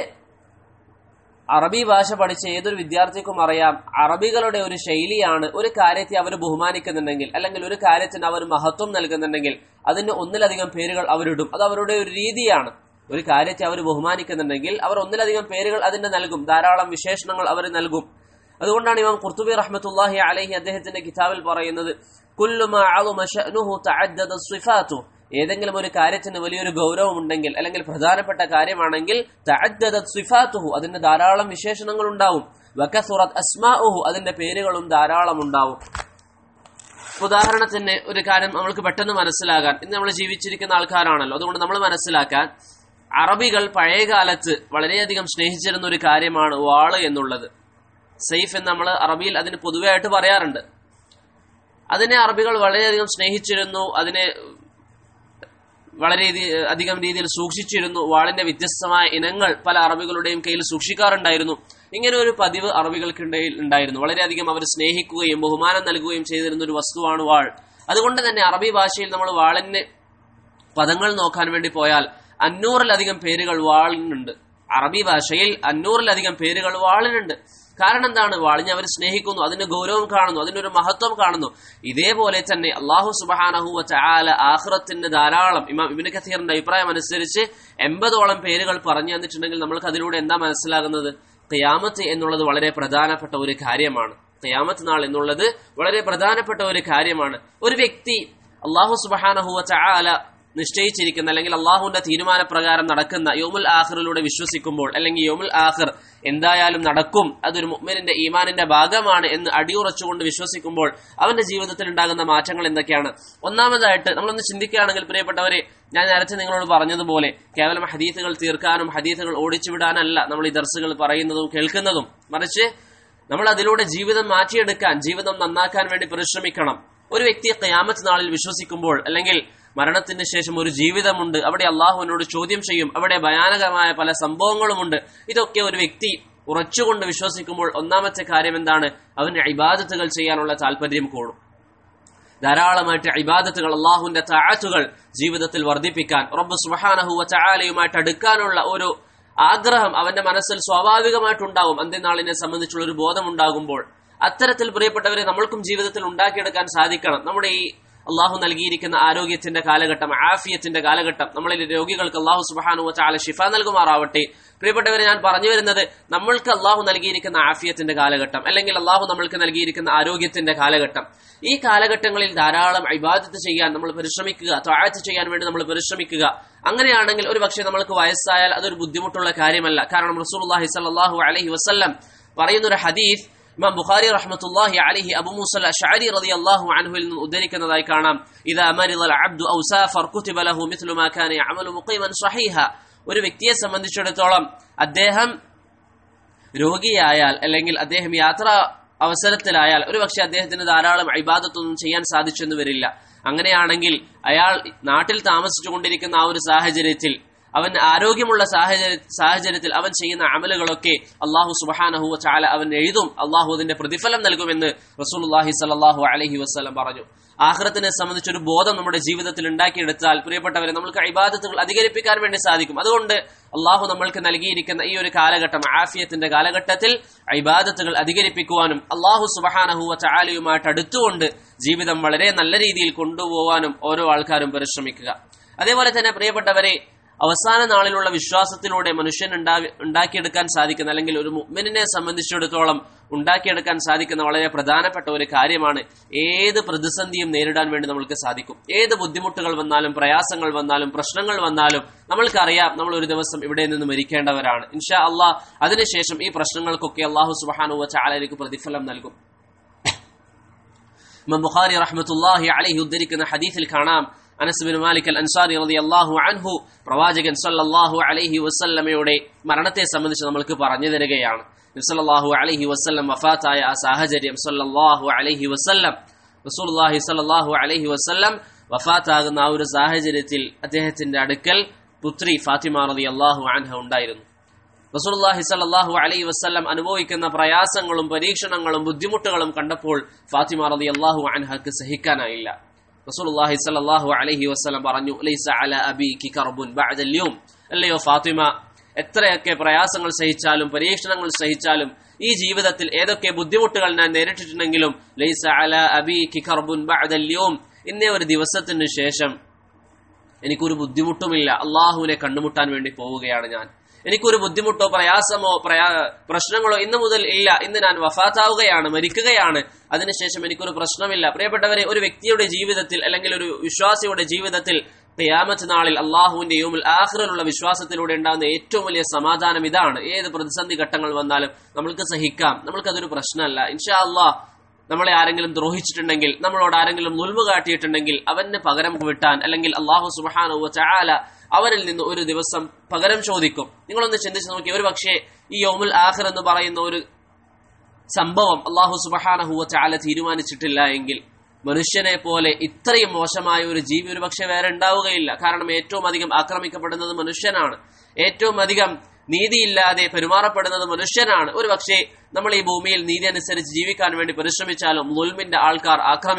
അറബി ഭാഷ പഠിച്ച ഏതൊരു വിദ്യാർത്ഥിക്കും അറിയാം അറബികളുടെ ഒരു ശൈലിയാണ് ഒരു കാര്യത്തെ അവർ ബഹുമാനിക്കുന്നുണ്ടെങ്കിൽ അല്ലെങ്കിൽ ഒരു കാര്യത്തിന് അവർ മഹത്വം നൽകുന്നുണ്ടെങ്കിൽ അതിന് ഒന്നിലധികം പേരുകൾ അവരിടും അത് അവരുടെ ഒരു രീതിയാണ് ഒരു കാര്യത്തെ അവർ ബഹുമാനിക്കുന്നുണ്ടെങ്കിൽ അവർ ഒന്നിലധികം പേരുകൾ അതിന് നൽകും ധാരാളം വിശേഷണങ്ങൾ അവർ നൽകും അതുകൊണ്ടാണ് ഇമാം ഖുർത്തുബി റഹ്മത്തുല്ലാഹി അലഹി അദ്ദേഹത്തിന്റെ കിതാബിൽ പറയുന്നത് കുല്ലുമാ അളുമ ശഅ്നുഹു തഅദ്ദദ സിഫാത്തു ഏതെങ്കിലും ഒരു കാര്യത്തിന് വലിയൊരു ഗൗരവമുണ്ടെങ്കിൽ അല്ലെങ്കിൽ പ്രധാനപ്പെട്ട കാര്യമാണെങ്കിൽ തഅദ്ദദത് സിഫാത്തുഹു അതിന്റെ ധാരാളം വിശേഷണങ്ങൾ ഉണ്ടാവും വകസുറത് അസ്മാഉഹു അതിന്റെ പേരുകളും ധാരാളം ഉണ്ടാവും ഉദാഹരണത്തിന് ഒരു കാര്യം നമ്മൾക്ക് പെട്ടെന്ന് മനസ്സിലാകാൻ ഇന്ന് നമ്മൾ ജീവിച്ചിരിക്കുന്ന ആൾക്കാരാണല്ലോ അതുകൊണ്ട് നമ്മൾ മനസ്സിലാക്കാൻ അറബികൾ പഴയ കാലത്ത് വളരെയധികം സ്നേഹിച്ചിരുന്ന ഒരു കാര്യമാണ് വാള് എന്നുള്ളത് സെയ്ഫ് എന്ന് നമ്മൾ അറബിയിൽ അതിന് പൊതുവെയായിട്ട് പറയാറുണ്ട് അതിനെ അറബികൾ വളരെയധികം സ്നേഹിച്ചിരുന്നു അതിനെ വളരെ രീതി- അധികം രീതിയിൽ സൂക്ഷിച്ചിരുന്നു വാളിന്റെ വ്യത്യസ്തമായ ഇനങ്ങൾ പല അറബികളുടെയും കയ്യിൽ സൂക്ഷിക്കാറുണ്ടായിരുന്നു ഇങ്ങനെ ഒരു പതിവ് അറബികൾക്കിടയിൽ ഉണ്ടായിരുന്നു വളരെയധികം അവർ സ്നേഹിക്കുകയും ബഹുമാനം നൽകുകയും ചെയ്തിരുന്ന ഒരു വസ്തുവാണ് വാൾ അതുകൊണ്ട് തന്നെ അറബി ഭാഷയിൽ നമ്മൾ വാളിന് പദങ്ങൾ നോക്കാൻ വേണ്ടി പോയാൽ അഞ്ഞൂറിലധികം പേരുകൾ വാളിനുണ്ട് അറബി ഭാഷയിൽ അഞ്ഞൂറിലധികം പേരുകൾ വാളിനുണ്ട് കാരണം എന്താണ് വാളിനെ അവർ സ്നേഹിക്കുന്നു അതിന്റെ ഗൗരവം കാണുന്നു അതിനൊരു മഹത്വം കാണുന്നു ഇതേപോലെ തന്നെ അള്ളാഹു സുബാനഹുവ ചാല ആഹ്റത്തിന് ധാരാളം ഇമാം ഇബിന് ഖത്തീറിന്റെ അഭിപ്രായം അനുസരിച്ച് എൺപതോളം പേരുകൾ പറഞ്ഞു തന്നിട്ടുണ്ടെങ്കിൽ നമ്മൾക്ക് അതിലൂടെ എന്താ മനസ്സിലാകുന്നത് ഖിയാമത്ത് എന്നുള്ളത് വളരെ പ്രധാനപ്പെട്ട ഒരു കാര്യമാണ് ഖിയാമത്ത് നാൾ എന്നുള്ളത് വളരെ പ്രധാനപ്പെട്ട ഒരു കാര്യമാണ് ഒരു വ്യക്തി അള്ളാഹു സുബാനഹുവ ചാല നിശ്ചയിച്ചിരിക്കുന്ന അല്ലെങ്കിൽ അള്ളാഹുവിന്റെ തീരുമാനപ്രകാരം നടക്കുന്ന യോമുൽ ആഖിറിലൂടെ വിശ്വസിക്കുമ്പോൾ അല്ലെങ്കിൽ യോമുൽ ആഖിർ എന്തായാലും നടക്കും അതൊരു മുഅ്മിനിന്റെ ഈമാനിന്റെ ഭാഗമാണ് എന്ന് അടിയുറച്ചുകൊണ്ട് വിശ്വസിക്കുമ്പോൾ അവന്റെ ജീവിതത്തിൽ ഉണ്ടാകുന്ന മാറ്റങ്ങൾ എന്തൊക്കെയാണ് ഒന്നാമതായിട്ട് നമ്മളൊന്ന് ചിന്തിക്കുകയാണെങ്കിൽ പ്രിയപ്പെട്ടവരെ ഞാൻ നേരത്തെ നിങ്ങളോട് പറഞ്ഞതുപോലെ കേവലം ഹദീസുകൾ തീർക്കാനും ഹദീസുകൾ ഓടിച്ചുവിടാനല്ല നമ്മൾ ഈ ദർസുകൾ പറയുന്നതും കേൾക്കുന്നതും മറിച്ച് നമ്മൾ അതിലൂടെ ജീവിതം മാറ്റിയെടുക്കാൻ ജീവിതം നന്നാക്കാൻ വേണ്ടി പരിശ്രമിക്കണം ഒരു വ്യക്തി ഖിയാമത്ത് നാളിൽ വിശ്വസിക്കുമ്പോൾ അല്ലെങ്കിൽ മരണത്തിന് ശേഷം ഒരു ജീവിതമുണ്ട് അവിടെ അള്ളാഹുവിനോട് ചോദ്യം ചെയ്യും അവിടെ ഭയാനകമായ പല സംഭവങ്ങളുമുണ്ട് ഇതൊക്കെ ഒരു വ്യക്തി ഉറച്ചുകൊണ്ട് വിശ്വസിക്കുമ്പോൾ ഒന്നാമത്തെ കാര്യം എന്താണ് അവന് ഇബാദത്തുകൾ ചെയ്യാനുള്ള താല്പര്യം കൂടും ധാരാളമായിട്ട് ഇബാദത്തുകൾ അള്ളാഹുവിന്റെ താഴത്തുകൾ ജീവിതത്തിൽ വർദ്ധിപ്പിക്കാൻ റബ്ബ് സുബഹാനഹുവ ചായാലയുമായിട്ട് അടുക്കാനുള്ള ഒരു ആഗ്രഹം അവന്റെ മനസ്സിൽ സ്വാഭാവികമായിട്ടുണ്ടാവും അന്ത്യനാളിനെ സംബന്ധിച്ചുള്ള ഒരു ബോധമുണ്ടാകുമ്പോൾ അത്തരത്തിൽ പ്രിയപ്പെട്ടവരെ നമ്മൾക്കും ജീവിതത്തിൽ ഉണ്ടാക്കിയെടുക്കാൻ സാധിക്കണം നമ്മുടെ ഈ അള്ളാഹു നൽകിയിരിക്കുന്ന ആരോഗ്യത്തിന്റെ കാലഘട്ടം ആഫിയത്തിന്റെ കാലഘട്ടം നമ്മളിൽ രോഗികൾക്ക് അള്ളാഹു സുബാനു ചാല ഷിഫ നൽകുമാറാവട്ടെ പ്രിയപ്പെട്ടവരെ ഞാൻ പറഞ്ഞു വരുന്നത് നമ്മൾക്ക് അള്ളാഹു നൽകിയിരിക്കുന്ന ആഫിയത്തിന്റെ കാലഘട്ടം അല്ലെങ്കിൽ അള്ളാഹു നമ്മൾക്ക് നൽകിയിരിക്കുന്ന ആരോഗ്യത്തിന്റെ കാലഘട്ടം ഈ കാലഘട്ടങ്ങളിൽ ധാരാളം ഇബാദത്ത് ചെയ്യാൻ നമ്മൾ പരിശ്രമിക്കുക ത്വാഴത്ത് ചെയ്യാൻ വേണ്ടി നമ്മൾ പരിശ്രമിക്കുക അങ്ങനെയാണെങ്കിൽ ഒരു പക്ഷേ നമ്മൾക്ക് വയസ്സായാൽ അതൊരു ബുദ്ധിമുട്ടുള്ള കാര്യമല്ല കാരണം റസൂൽ സല്ലാഹു അലഹി വസ്ല്ലം പറയുന്നൊരു ഹദീഫ് ഇമാം ബുഖാരി റഹ്മത്തുള്ളാഹി അലൈഹി അബു മൂസൽ അഷ്അരി റളിയല്ലാഹു അൻഹുവിൽ നിന്ന് ഉദ്ധരിക്കുന്നതായി കാണാം ഇദാ മരിദൽ അബ്ദു ഔ സാഫർ കുതിബ ലഹു മിത്ലു മാ കാന യഅമലു മുഖീമൻ സ്വഹീഹ ഒരു വ്യക്തിയെ സംബന്ധിച്ചിടത്തോളം അദ്ദേഹം രോഗിയായാൽ അല്ലെങ്കിൽ അദ്ദേഹം യാത്ര അവസരത്തിലായാൽ ഒരുപക്ഷെ അദ്ദേഹത്തിന് ധാരാളം ഇബാദത്തൊന്നും ചെയ്യാൻ സാധിച്ചെന്ന് വരില്ല അങ്ങനെയാണെങ്കിൽ അയാൾ നാട്ടിൽ താമസിച്ചുകൊണ്ടിരിക്കുന്ന ആ ഒരു സാഹചര്യത്തിൽ അവൻ ആരോഗ്യമുള്ള സാഹചര്യ സാഹചര്യത്തിൽ അവൻ ചെയ്യുന്ന അമലുകളൊക്കെ അള്ളാഹു സുബാനഹു ചാല അവൻ എഴുതും അള്ളാഹു അതിന്റെ പ്രതിഫലം നൽകുമെന്ന് റസൂലുല്ലാഹി സലാഹു അലഹി വസ്ലം പറഞ്ഞു ആഹ്റത്തിനെ സംബന്ധിച്ചൊരു ബോധം നമ്മുടെ ജീവിതത്തിൽ ഉണ്ടാക്കിയെടുത്താൽ പ്രിയപ്പെട്ടവരെ നമുക്ക് ഇബാദത്തുകൾ അധികരിപ്പിക്കാൻ വേണ്ടി സാധിക്കും അതുകൊണ്ട് അള്ളാഹു നമ്മൾക്ക് നൽകിയിരിക്കുന്ന ഈ ഒരു കാലഘട്ടം ആഫിയത്തിന്റെ കാലഘട്ടത്തിൽ ഇബാദത്തുകൾ അധികരിപ്പിക്കുവാനും അള്ളാഹു സുബഹാനഹുവ ചാലയുമായിട്ട് അടുത്തുകൊണ്ട് ജീവിതം വളരെ നല്ല രീതിയിൽ കൊണ്ടുപോകാനും ഓരോ ആൾക്കാരും പരിശ്രമിക്കുക അതേപോലെ തന്നെ പ്രിയപ്പെട്ടവരെ അവസാന നാളിലുള്ള വിശ്വാസത്തിലൂടെ മനുഷ്യൻ ഉണ്ടാക്കിയെടുക്കാൻ സാധിക്കുന്ന അല്ലെങ്കിൽ ഒരു മുഅ്മിനെ സംബന്ധിച്ചിടത്തോളം ഉണ്ടാക്കിയെടുക്കാൻ സാധിക്കുന്ന വളരെ പ്രധാനപ്പെട്ട ഒരു കാര്യമാണ് ഏത് പ്രതിസന്ധിയും നേരിടാൻ വേണ്ടി നമ്മൾക്ക് സാധിക്കും ഏത് ബുദ്ധിമുട്ടുകൾ വന്നാലും പ്രയാസങ്ങൾ വന്നാലും പ്രശ്നങ്ങൾ വന്നാലും നമ്മൾക്കറിയാം നമ്മൾ ഒരു ദിവസം ഇവിടെ നിന്ന് മരിക്കേണ്ടവരാണ് ഇൻഷാ അള്ളാഹ് അതിനുശേഷം ഈ പ്രശ്നങ്ങൾക്കൊക്കെ അള്ളാഹു സുബാനുവ ചാലയിലേക്ക് പ്രതിഫലം നൽകും ബുഖാരി റഹ്മത്തുല്ലാഹി അലഹി ഉദ്ധരിക്കുന്ന ഹദീസിൽ കാണാം Anas bin Malik al Ansari റളിയല്ലാഹു അൻഹു പ്രവാചകൻ സല്ലല്ലാഹു അലൈഹി വസല്ലമയുടെ മരണത്തെ സംബന്ധിച്ച് നമ്മൾക്ക് പറഞ്ഞു തരികയാണ് സല്ലല്ലാഹു അലൈഹി വസല്ലം വഫാത്തായ ആ സാഹചര്യം സല്ലല്ലാഹു അലൈഹി വസല്ലം റസൂലുള്ളാഹി സല്ലല്ലാഹു അലൈഹി വസല്ലം വഫാത്താകുന്ന ആ ഒരു സാഹചര്യത്തിൽ അദ്ദേഹത്തിന്റെ അടുക്കൽ പുത്രി ഫാത്തിമ റളിയല്ലാഹു അൻഹ ഉണ്ടായിരുന്നു റസൂലുള്ളാഹി സല്ലല്ലാഹു അലൈഹി വസല്ലം അനുഭവിക്കുന്ന പ്രയാസങ്ങളും പരീക്ഷണങ്ങളും ബുദ്ധിമുട്ടുകളും കണ്ടപ്പോൾ ഫാത്തിമ റളിയല്ലാഹു അൻഹക്ക് സഹിക്കാനായില്ല റസൂലുള്ളാഹി സ്വല്ലല്ലാഹു അലൈഹി വസല്ലം പറഞ്ഞു ലൈസ അല അബീകി കർബുൻ ബഅദൽ യൗം അല്ലയോ ഫാത്തിമ എത്രയൊക്കെ പ്രയാസങ്ങൾ സഹിച്ചാലും പരീക്ഷണങ്ങൾ സഹിച്ചാലും ഈ ജീവിതത്തിൽ ഏതൊക്കെ ബുദ്ധിമുട്ടുകൾ ഞാൻ നേരിട്ടിട്ടുണ്ടെങ്കിലും ലൈസ അല അബീകി കർബുൻ ബഅദൽ യൗം ഇന്നേ ഒരു ദിവസത്തിന് ശേഷം എനിക്കൊരു ബുദ്ധിമുട്ടുമില്ല അള്ളാഹുവിനെ കണ്ടുമുട്ടാൻ വേണ്ടി പോവുകയാണ് ഞാൻ എനിക്കൊരു ബുദ്ധിമുട്ടോ പ്രയാസമോ പ്രയാ പ്രശ്നങ്ങളോ ഇന്നു മുതൽ ഇല്ല ഇന്ന് ഞാൻ വഫാത്താവുകയാണ് മരിക്കുകയാണ് അതിനുശേഷം എനിക്കൊരു പ്രശ്നമില്ല പ്രിയപ്പെട്ടവരെ ഒരു വ്യക്തിയുടെ ജീവിതത്തിൽ അല്ലെങ്കിൽ ഒരു വിശ്വാസിയുടെ ജീവിതത്തിൽ ഖിയാമത്ത് നാളിൽ അള്ളാഹുവിന്റെ യോമിൽ ആഖിറിലുള്ള വിശ്വാസത്തിലൂടെ ഉണ്ടാകുന്ന ഏറ്റവും വലിയ സമാധാനം ഇതാണ് ഏത് പ്രതിസന്ധി ഘട്ടങ്ങൾ വന്നാലും നമ്മൾക്ക് സഹിക്കാം നമ്മൾക്കതൊരു പ്രശ്നമല്ല ഇൻഷാ അള്ളാഹ് നമ്മളെ ആരെങ്കിലും ദ്രോഹിച്ചിട്ടുണ്ടെങ്കിൽ നമ്മളോട് ആരെങ്കിലും നുൽമ കാട്ടിയിട്ടുണ്ടെങ്കിൽ അവന് പകരം വിട്ടാൻ അല്ലെങ്കിൽ അള്ളാഹു സുബാനു ചാല അവരിൽ നിന്ന് ഒരു ദിവസം പകരം ചോദിക്കും നിങ്ങളൊന്ന് ചിന്തിച്ച് നോക്കി ഒരു പക്ഷേ ഈ യോമുൽ ആഖിർ എന്ന് പറയുന്ന ഒരു സംഭവം അള്ളാഹു സുബഹാനഹുവ ചാല തീരുമാനിച്ചിട്ടില്ല എങ്കിൽ മനുഷ്യനെ പോലെ ഇത്രയും മോശമായ ഒരു ജീവി ഒരു പക്ഷെ വേറെ ഉണ്ടാവുകയില്ല കാരണം ഏറ്റവും അധികം ആക്രമിക്കപ്പെടുന്നത് മനുഷ്യനാണ് ഏറ്റവും അധികം നീതിയില്ലാതെ പെരുമാറപ്പെടുന്നത് മനുഷ്യനാണ് ഒരു പക്ഷേ നമ്മൾ ഈ ഭൂമിയിൽ നീതി അനുസരിച്ച് ജീവിക്കാൻ വേണ്ടി പരിശ്രമിച്ചാലും മുൽമിന്റെ ആൾക്കാർ ആക്രമികൾ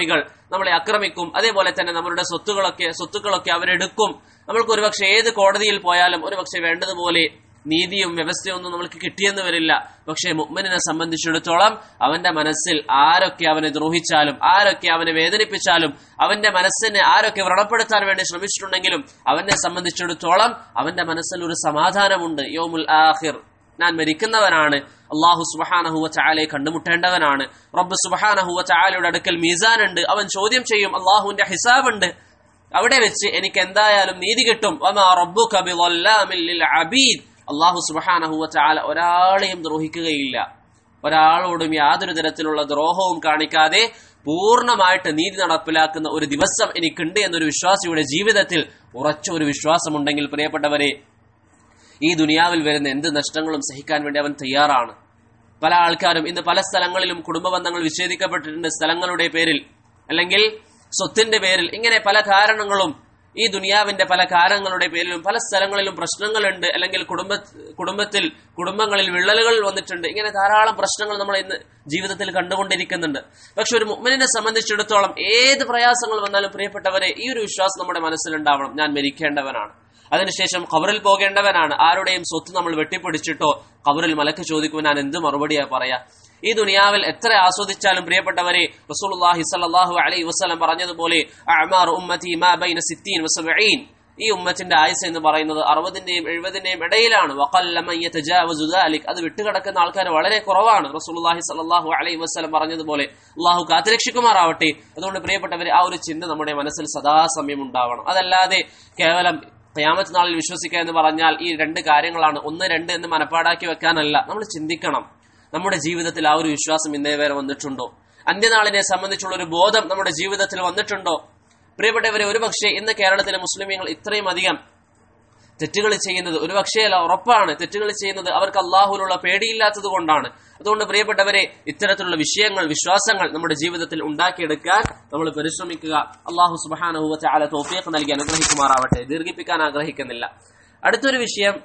നമ്മളെ ആക്രമിക്കും അതേപോലെ തന്നെ നമ്മുടെ സ്വത്തുകളൊക്കെ സ്വത്തുക്കളൊക്കെ അവരെടുക്കും നമ്മൾക്ക് ഒരുപക്ഷെ ഏത് കോടതിയിൽ പോയാലും ഒരുപക്ഷെ വേണ്ടതുപോലെ നീതിയും വ്യവസ്ഥയും ഒന്നും നമ്മൾക്ക് കിട്ടിയെന്ന് വരില്ല പക്ഷേ മുഅ്മിനെ സംബന്ധിച്ചിടത്തോളം അവന്റെ മനസ്സിൽ ആരൊക്കെ അവനെ ദ്രോഹിച്ചാലും ആരൊക്കെ അവനെ വേദനിപ്പിച്ചാലും അവന്റെ മനസ്സിനെ ആരൊക്കെ വ്രണപ്പെടുത്താൻ വേണ്ടി ശ്രമിച്ചിട്ടുണ്ടെങ്കിലും അവനെ സംബന്ധിച്ചിടത്തോളം അവന്റെ മനസ്സിൽ ഒരു സമാധാനമുണ്ട് യോമുൽ ആഹിർ ഞാൻ മരിക്കുന്നവനാണ് അള്ളാഹു സുബഹാനഹുവ ചാലയെ കണ്ടുമുട്ടേണ്ടവനാണ് റബ്ബ് സുബഹാനഹുവ ചാലയുടെ അടുക്കൽ മീസാൻ ഉണ്ട് അവൻ ചോദ്യം ചെയ്യും അള്ളാഹുവിന്റെ ഹിസാബ് ഉണ്ട് അവിടെ വെച്ച് എനിക്ക് എന്തായാലും നീതി കിട്ടും അബീദ് അള്ളാഹു സുബഹാനഹുവ ചാല ഒരാളെയും ദ്രോഹിക്കുകയില്ല ഒരാളോടും യാതൊരു തരത്തിലുള്ള ദ്രോഹവും കാണിക്കാതെ പൂർണ്ണമായിട്ട് നീതി നടപ്പിലാക്കുന്ന ഒരു ദിവസം എനിക്കുണ്ട് എന്നൊരു വിശ്വാസിയുടെ ജീവിതത്തിൽ ഉറച്ച ഒരു വിശ്വാസമുണ്ടെങ്കിൽ പ്രിയപ്പെട്ടവരെ ഈ ദുനിയാവിൽ വരുന്ന എന്ത് നഷ്ടങ്ങളും സഹിക്കാൻ വേണ്ടി അവൻ തയ്യാറാണ് പല ആൾക്കാരും ഇന്ന് പല സ്ഥലങ്ങളിലും കുടുംബ ബന്ധങ്ങൾ വിച്ഛേദിക്കപ്പെട്ടിട്ടുണ്ട് സ്ഥലങ്ങളുടെ പേരിൽ അല്ലെങ്കിൽ സ്വത്തിന്റെ പേരിൽ ഇങ്ങനെ പല കാരണങ്ങളും ഈ ദുനിയാവിന്റെ പല കാരണങ്ങളുടെ പേരിലും പല സ്ഥലങ്ങളിലും പ്രശ്നങ്ങളുണ്ട് അല്ലെങ്കിൽ കുടുംബ കുടുംബത്തിൽ കുടുംബങ്ങളിൽ വിള്ളലുകൾ വന്നിട്ടുണ്ട് ഇങ്ങനെ ധാരാളം പ്രശ്നങ്ങൾ നമ്മൾ ഇന്ന് ജീവിതത്തിൽ കണ്ടുകൊണ്ടിരിക്കുന്നുണ്ട് പക്ഷെ ഒരു മുഗ്മിനെ സംബന്ധിച്ചിടത്തോളം ഏത് പ്രയാസങ്ങൾ വന്നാലും പ്രിയപ്പെട്ടവരെ ഈ ഒരു വിശ്വാസം നമ്മുടെ മനസ്സിലുണ്ടാവണം ഞാൻ മരിക്കേണ്ടവനാണ് അതിനുശേഷം ഖബറിൽ പോകേണ്ടവനാണ് ആരുടെയും സ്വത്ത് നമ്മൾ വെട്ടിപ്പിടിച്ചിട്ടോ ഖബറിൽ മലക്ക് ചോദിക്കുമ്പോൾ ഞാൻ എന്ത് മറുപടിയാ പറയാ ഈ ദുനിയാവിൽ എത്ര ആസ്വദിച്ചാലും പ്രിയപ്പെട്ടവരെ റസൂലുള്ളാഹി സ്വല്ലല്ലാഹു അലൈഹി വസല്ലം പറഞ്ഞതുപോലെ അഅ്മാർ ഉമ്മതി മാ ബൈന 60 വ70 ഈ ഉമ്മത്തിന്റെ ആയുസ് എന്ന് പറയുന്നത് അറുപതിന്റെയും എഴുപതിന്റെയും ഇടയിലാണ് അത് വിട്ടുകിടക്കുന്ന ആൾക്കാർ വളരെ കുറവാണ് റസൂലുള്ളാഹി സ്വല്ലല്ലാഹു അലൈഹി വസല്ലം പറഞ്ഞതുപോലെ അള്ളാഹു കാത്തുരക്ഷിക്കുമാറാവട്ടെ അതുകൊണ്ട് പ്രിയപ്പെട്ടവരെ ആ ഒരു ചിന്ത നമ്മുടെ മനസ്സിൽ സദാസമയം ഉണ്ടാവണം അതല്ലാതെ കേവലം ഖയാമത്ത് നാളിൽ വിശ്വസിക്കുക എന്ന് പറഞ്ഞാൽ ഈ രണ്ട് കാര്യങ്ങളാണ് ഒന്ന് രണ്ട് എന്ന് മനപ്പാടാക്കി വെക്കാനല്ല നമ്മൾ ചിന്തിക്കണം നമ്മുടെ ജീവിതത്തിൽ ആ ഒരു വിശ്വാസം ഇന്നേ വരെ വന്നിട്ടുണ്ടോ അന്ത്യനാളിനെ സംബന്ധിച്ചുള്ള ഒരു ബോധം നമ്മുടെ ജീവിതത്തിൽ വന്നിട്ടുണ്ടോ പ്രിയപ്പെട്ടവരെ ഒരുപക്ഷെ ഇന്ന് കേരളത്തിലെ മുസ്ലിമീങ്ങൾ ഇത്രയും അധികം തെറ്റുകൾ ചെയ്യുന്നത് ഒരു പക്ഷേ അല്ല ഉറപ്പാണ് തെറ്റുകൾ ചെയ്യുന്നത് അവർക്ക് അള്ളാഹുലുള്ള പേടിയില്ലാത്തത് കൊണ്ടാണ് അതുകൊണ്ട് പ്രിയപ്പെട്ടവരെ ഇത്തരത്തിലുള്ള വിഷയങ്ങൾ വിശ്വാസങ്ങൾ നമ്മുടെ ജീവിതത്തിൽ ഉണ്ടാക്കിയെടുക്കാൻ നമ്മൾ പരിശ്രമിക്കുക അള്ളാഹു സുബാനുഭവത്തെ അല തോഫിയൊക്കെ നൽകി അനുഗ്രഹിക്കുമാറാവട്ടെ ദീർഘിപ്പിക്കാൻ ആഗ്രഹിക്കുന്നില്ല അടുത്തൊരു വിഷയം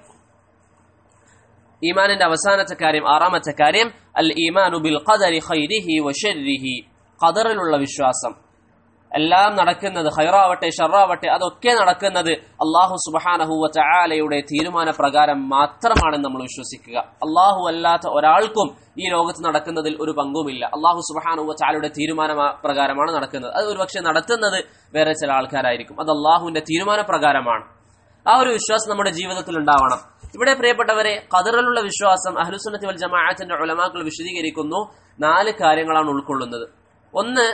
ഈമാനിന്റെ അവസാനത്തെ കാര്യം ആറാമത്തെ കാര്യം അൽ ഈമാനു ബിൽ ഖദരി ഖൈരിഹി വശരിഹി ഖദറിലുള്ള വിശ്വാസം എല്ലാം നടക്കുന്നത് ഹൈറാവട്ടെ ഷറാവട്ടെ അതൊക്കെ നടക്കുന്നത് അള്ളാഹു സുബഹാനഹുവ ചായാലയുടെ തീരുമാന പ്രകാരം മാത്രമാണെന്ന് നമ്മൾ വിശ്വസിക്കുക അള്ളാഹു അല്ലാത്ത ഒരാൾക്കും ഈ ലോകത്ത് നടക്കുന്നതിൽ ഒരു പങ്കുമില്ല അള്ളാഹു സുബഹാനുവ ചാലയുടെ തീരുമാന പ്രകാരമാണ് നടക്കുന്നത് അത് ഒരുപക്ഷെ നടത്തുന്നത് വേറെ ചില ആൾക്കാരായിരിക്കും അത് അള്ളാഹുവിന്റെ തീരുമാന പ്രകാരമാണ് ആ ഒരു വിശ്വാസം നമ്മുടെ ജീവിതത്തിൽ ഉണ്ടാവണം ഇവിടെ പ്രിയപ്പെട്ടവരെ ഖദറിലുള്ള വിശ്വാസം അഹ്ലുസുന്നത്തി വൽ ജമാഅത്തിന്റെ ഉലമാക്കൾ വിശദീകരിക്കുന്നു നാല് കാര്യങ്ങളാണ് ഉൾക്കൊള്ളുന്നത് ഒന്ന്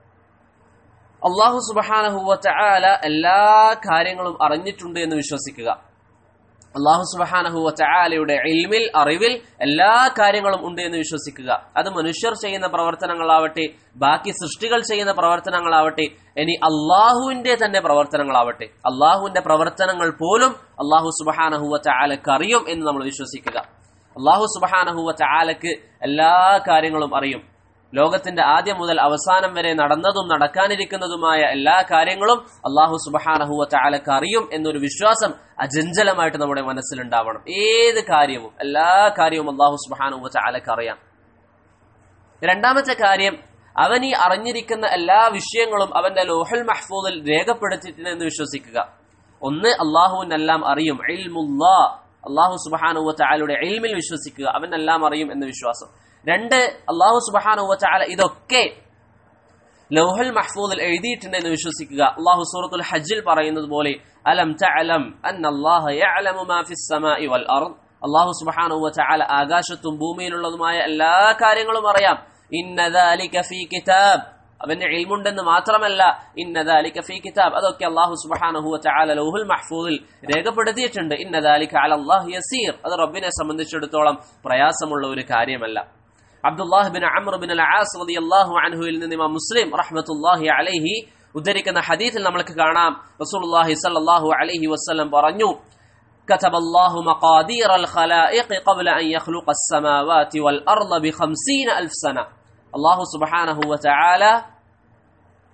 അള്ളാഹു സുബഹാനഹുവ ചാല എല്ലാ കാര്യങ്ങളും അറിഞ്ഞിട്ടുണ്ട് എന്ന് വിശ്വസിക്കുക അള്ളാഹു സുബഹാനഹുവ ചാലയുടെ ഇൽമിൽ അറിവിൽ എല്ലാ കാര്യങ്ങളും ഉണ്ട് എന്ന് വിശ്വസിക്കുക അത് മനുഷ്യർ ചെയ്യുന്ന പ്രവർത്തനങ്ങളാവട്ടെ ബാക്കി സൃഷ്ടികൾ ചെയ്യുന്ന പ്രവർത്തനങ്ങളാവട്ടെ ഇനി അള്ളാഹുവിന്റെ തന്നെ പ്രവർത്തനങ്ങളാവട്ടെ അള്ളാഹുവിന്റെ പ്രവർത്തനങ്ങൾ പോലും അള്ളാഹു സുബഹാനഹുവ ചാലക്ക് അറിയും എന്ന് നമ്മൾ വിശ്വസിക്കുക അള്ളാഹു സുബഹാനഹുവ ചാലക്ക് എല്ലാ കാര്യങ്ങളും അറിയും ലോകത്തിന്റെ ആദ്യം മുതൽ അവസാനം വരെ നടന്നതും നടക്കാനിരിക്കുന്നതുമായ എല്ലാ കാര്യങ്ങളും അള്ളാഹു സുബഹാനഹുവ ചാലക്ക് അറിയും എന്നൊരു വിശ്വാസം അജഞ്ചലമായിട്ട് നമ്മുടെ മനസ്സിലുണ്ടാവണം ഏത് കാര്യവും എല്ലാ കാര്യവും അള്ളാഹു സുബഹാനഹുവ ചാലക്ക് അറിയാം രണ്ടാമത്തെ കാര്യം അവൻ ഈ അറിഞ്ഞിരിക്കുന്ന എല്ലാ വിഷയങ്ങളും അവന്റെ ലോഹൽ മഹ്ഫൂദിൽ രേഖപ്പെടുത്തിയിട്ടുണ്ട് എന്ന് വിശ്വസിക്കുക ഒന്ന് അള്ളാഹുവിനെല്ലാം അറിയും ഇൽമുല്ലാ അള്ളാഹു സുബഹാനുവ ചാലയുടെ ഇൽമിൽ വിശ്വസിക്കുക അവനെല്ലാം അറിയും എന്ന വിശ്വാസം രണ്ട് അള്ളാഹു സുബഹാനുവ ചാല ഇതൊക്കെ ലൗഹൽ മഹ്ഫൂദിൽ എഴുതിയിട്ടുണ്ട് എന്ന് വിശ്വസിക്കുക അള്ളാഹു സൂറത്തുൽ ഹജ്ജിൽ പറയുന്നത് പോലെ അലം തഅലം അന്ന അല്ലാഹ യഅലമു മാ ഫിസ് സമാഇ വൽ അർദ് അള്ളാഹു സുബ്ഹാനഹു വതആല ആകാശത്തും ഭൂമിയിലുള്ളതുമായ എല്ലാ കാര്യങ്ങളും അറിയാം ഇന്ന ദാലിക ഫീ കിതാബ് അവന്റെ ഇൽമുണ്ടെന്ന് മാത്രമല്ല ഇന്ന ദാലിക ഫീ കിതാബ് അതൊക്കെ അള്ളാഹു സുബ്ഹാനഹു വതആല ലൗഹുൽ മഹ്ഫൂദിൽ രേഖപ്പെടുത്തിയിട്ടുണ്ട് ഇന്ന ദാലിക അല അല്ലാഹ് യസീർ അത് റബ്ബിനെ സംബന്ധിച്ചിടത്തോളം പ്രയാസമുള്ള ഒരു കാര്യമല്ല Abdullah bin Amr bin al As റളിയല്ലാഹു അൻഹുവിൽ നിന്ന് ഇമാം മുസ്ലിം റഹ്മത്തുള്ളാഹി അലൈഹി ഉദ്ധരിക്കുന്ന ഹദീസിൽ നമുക്ക് കാണാം റസൂലുള്ളാഹി സ്വല്ലല്ലാഹു അലൈഹി വസല്ലം പറഞ്ഞു كتب الله مقادير الخلائق قبل أن يخلق السماوات والأرض بخمسين ألف سنة الله سبحانه وتعالى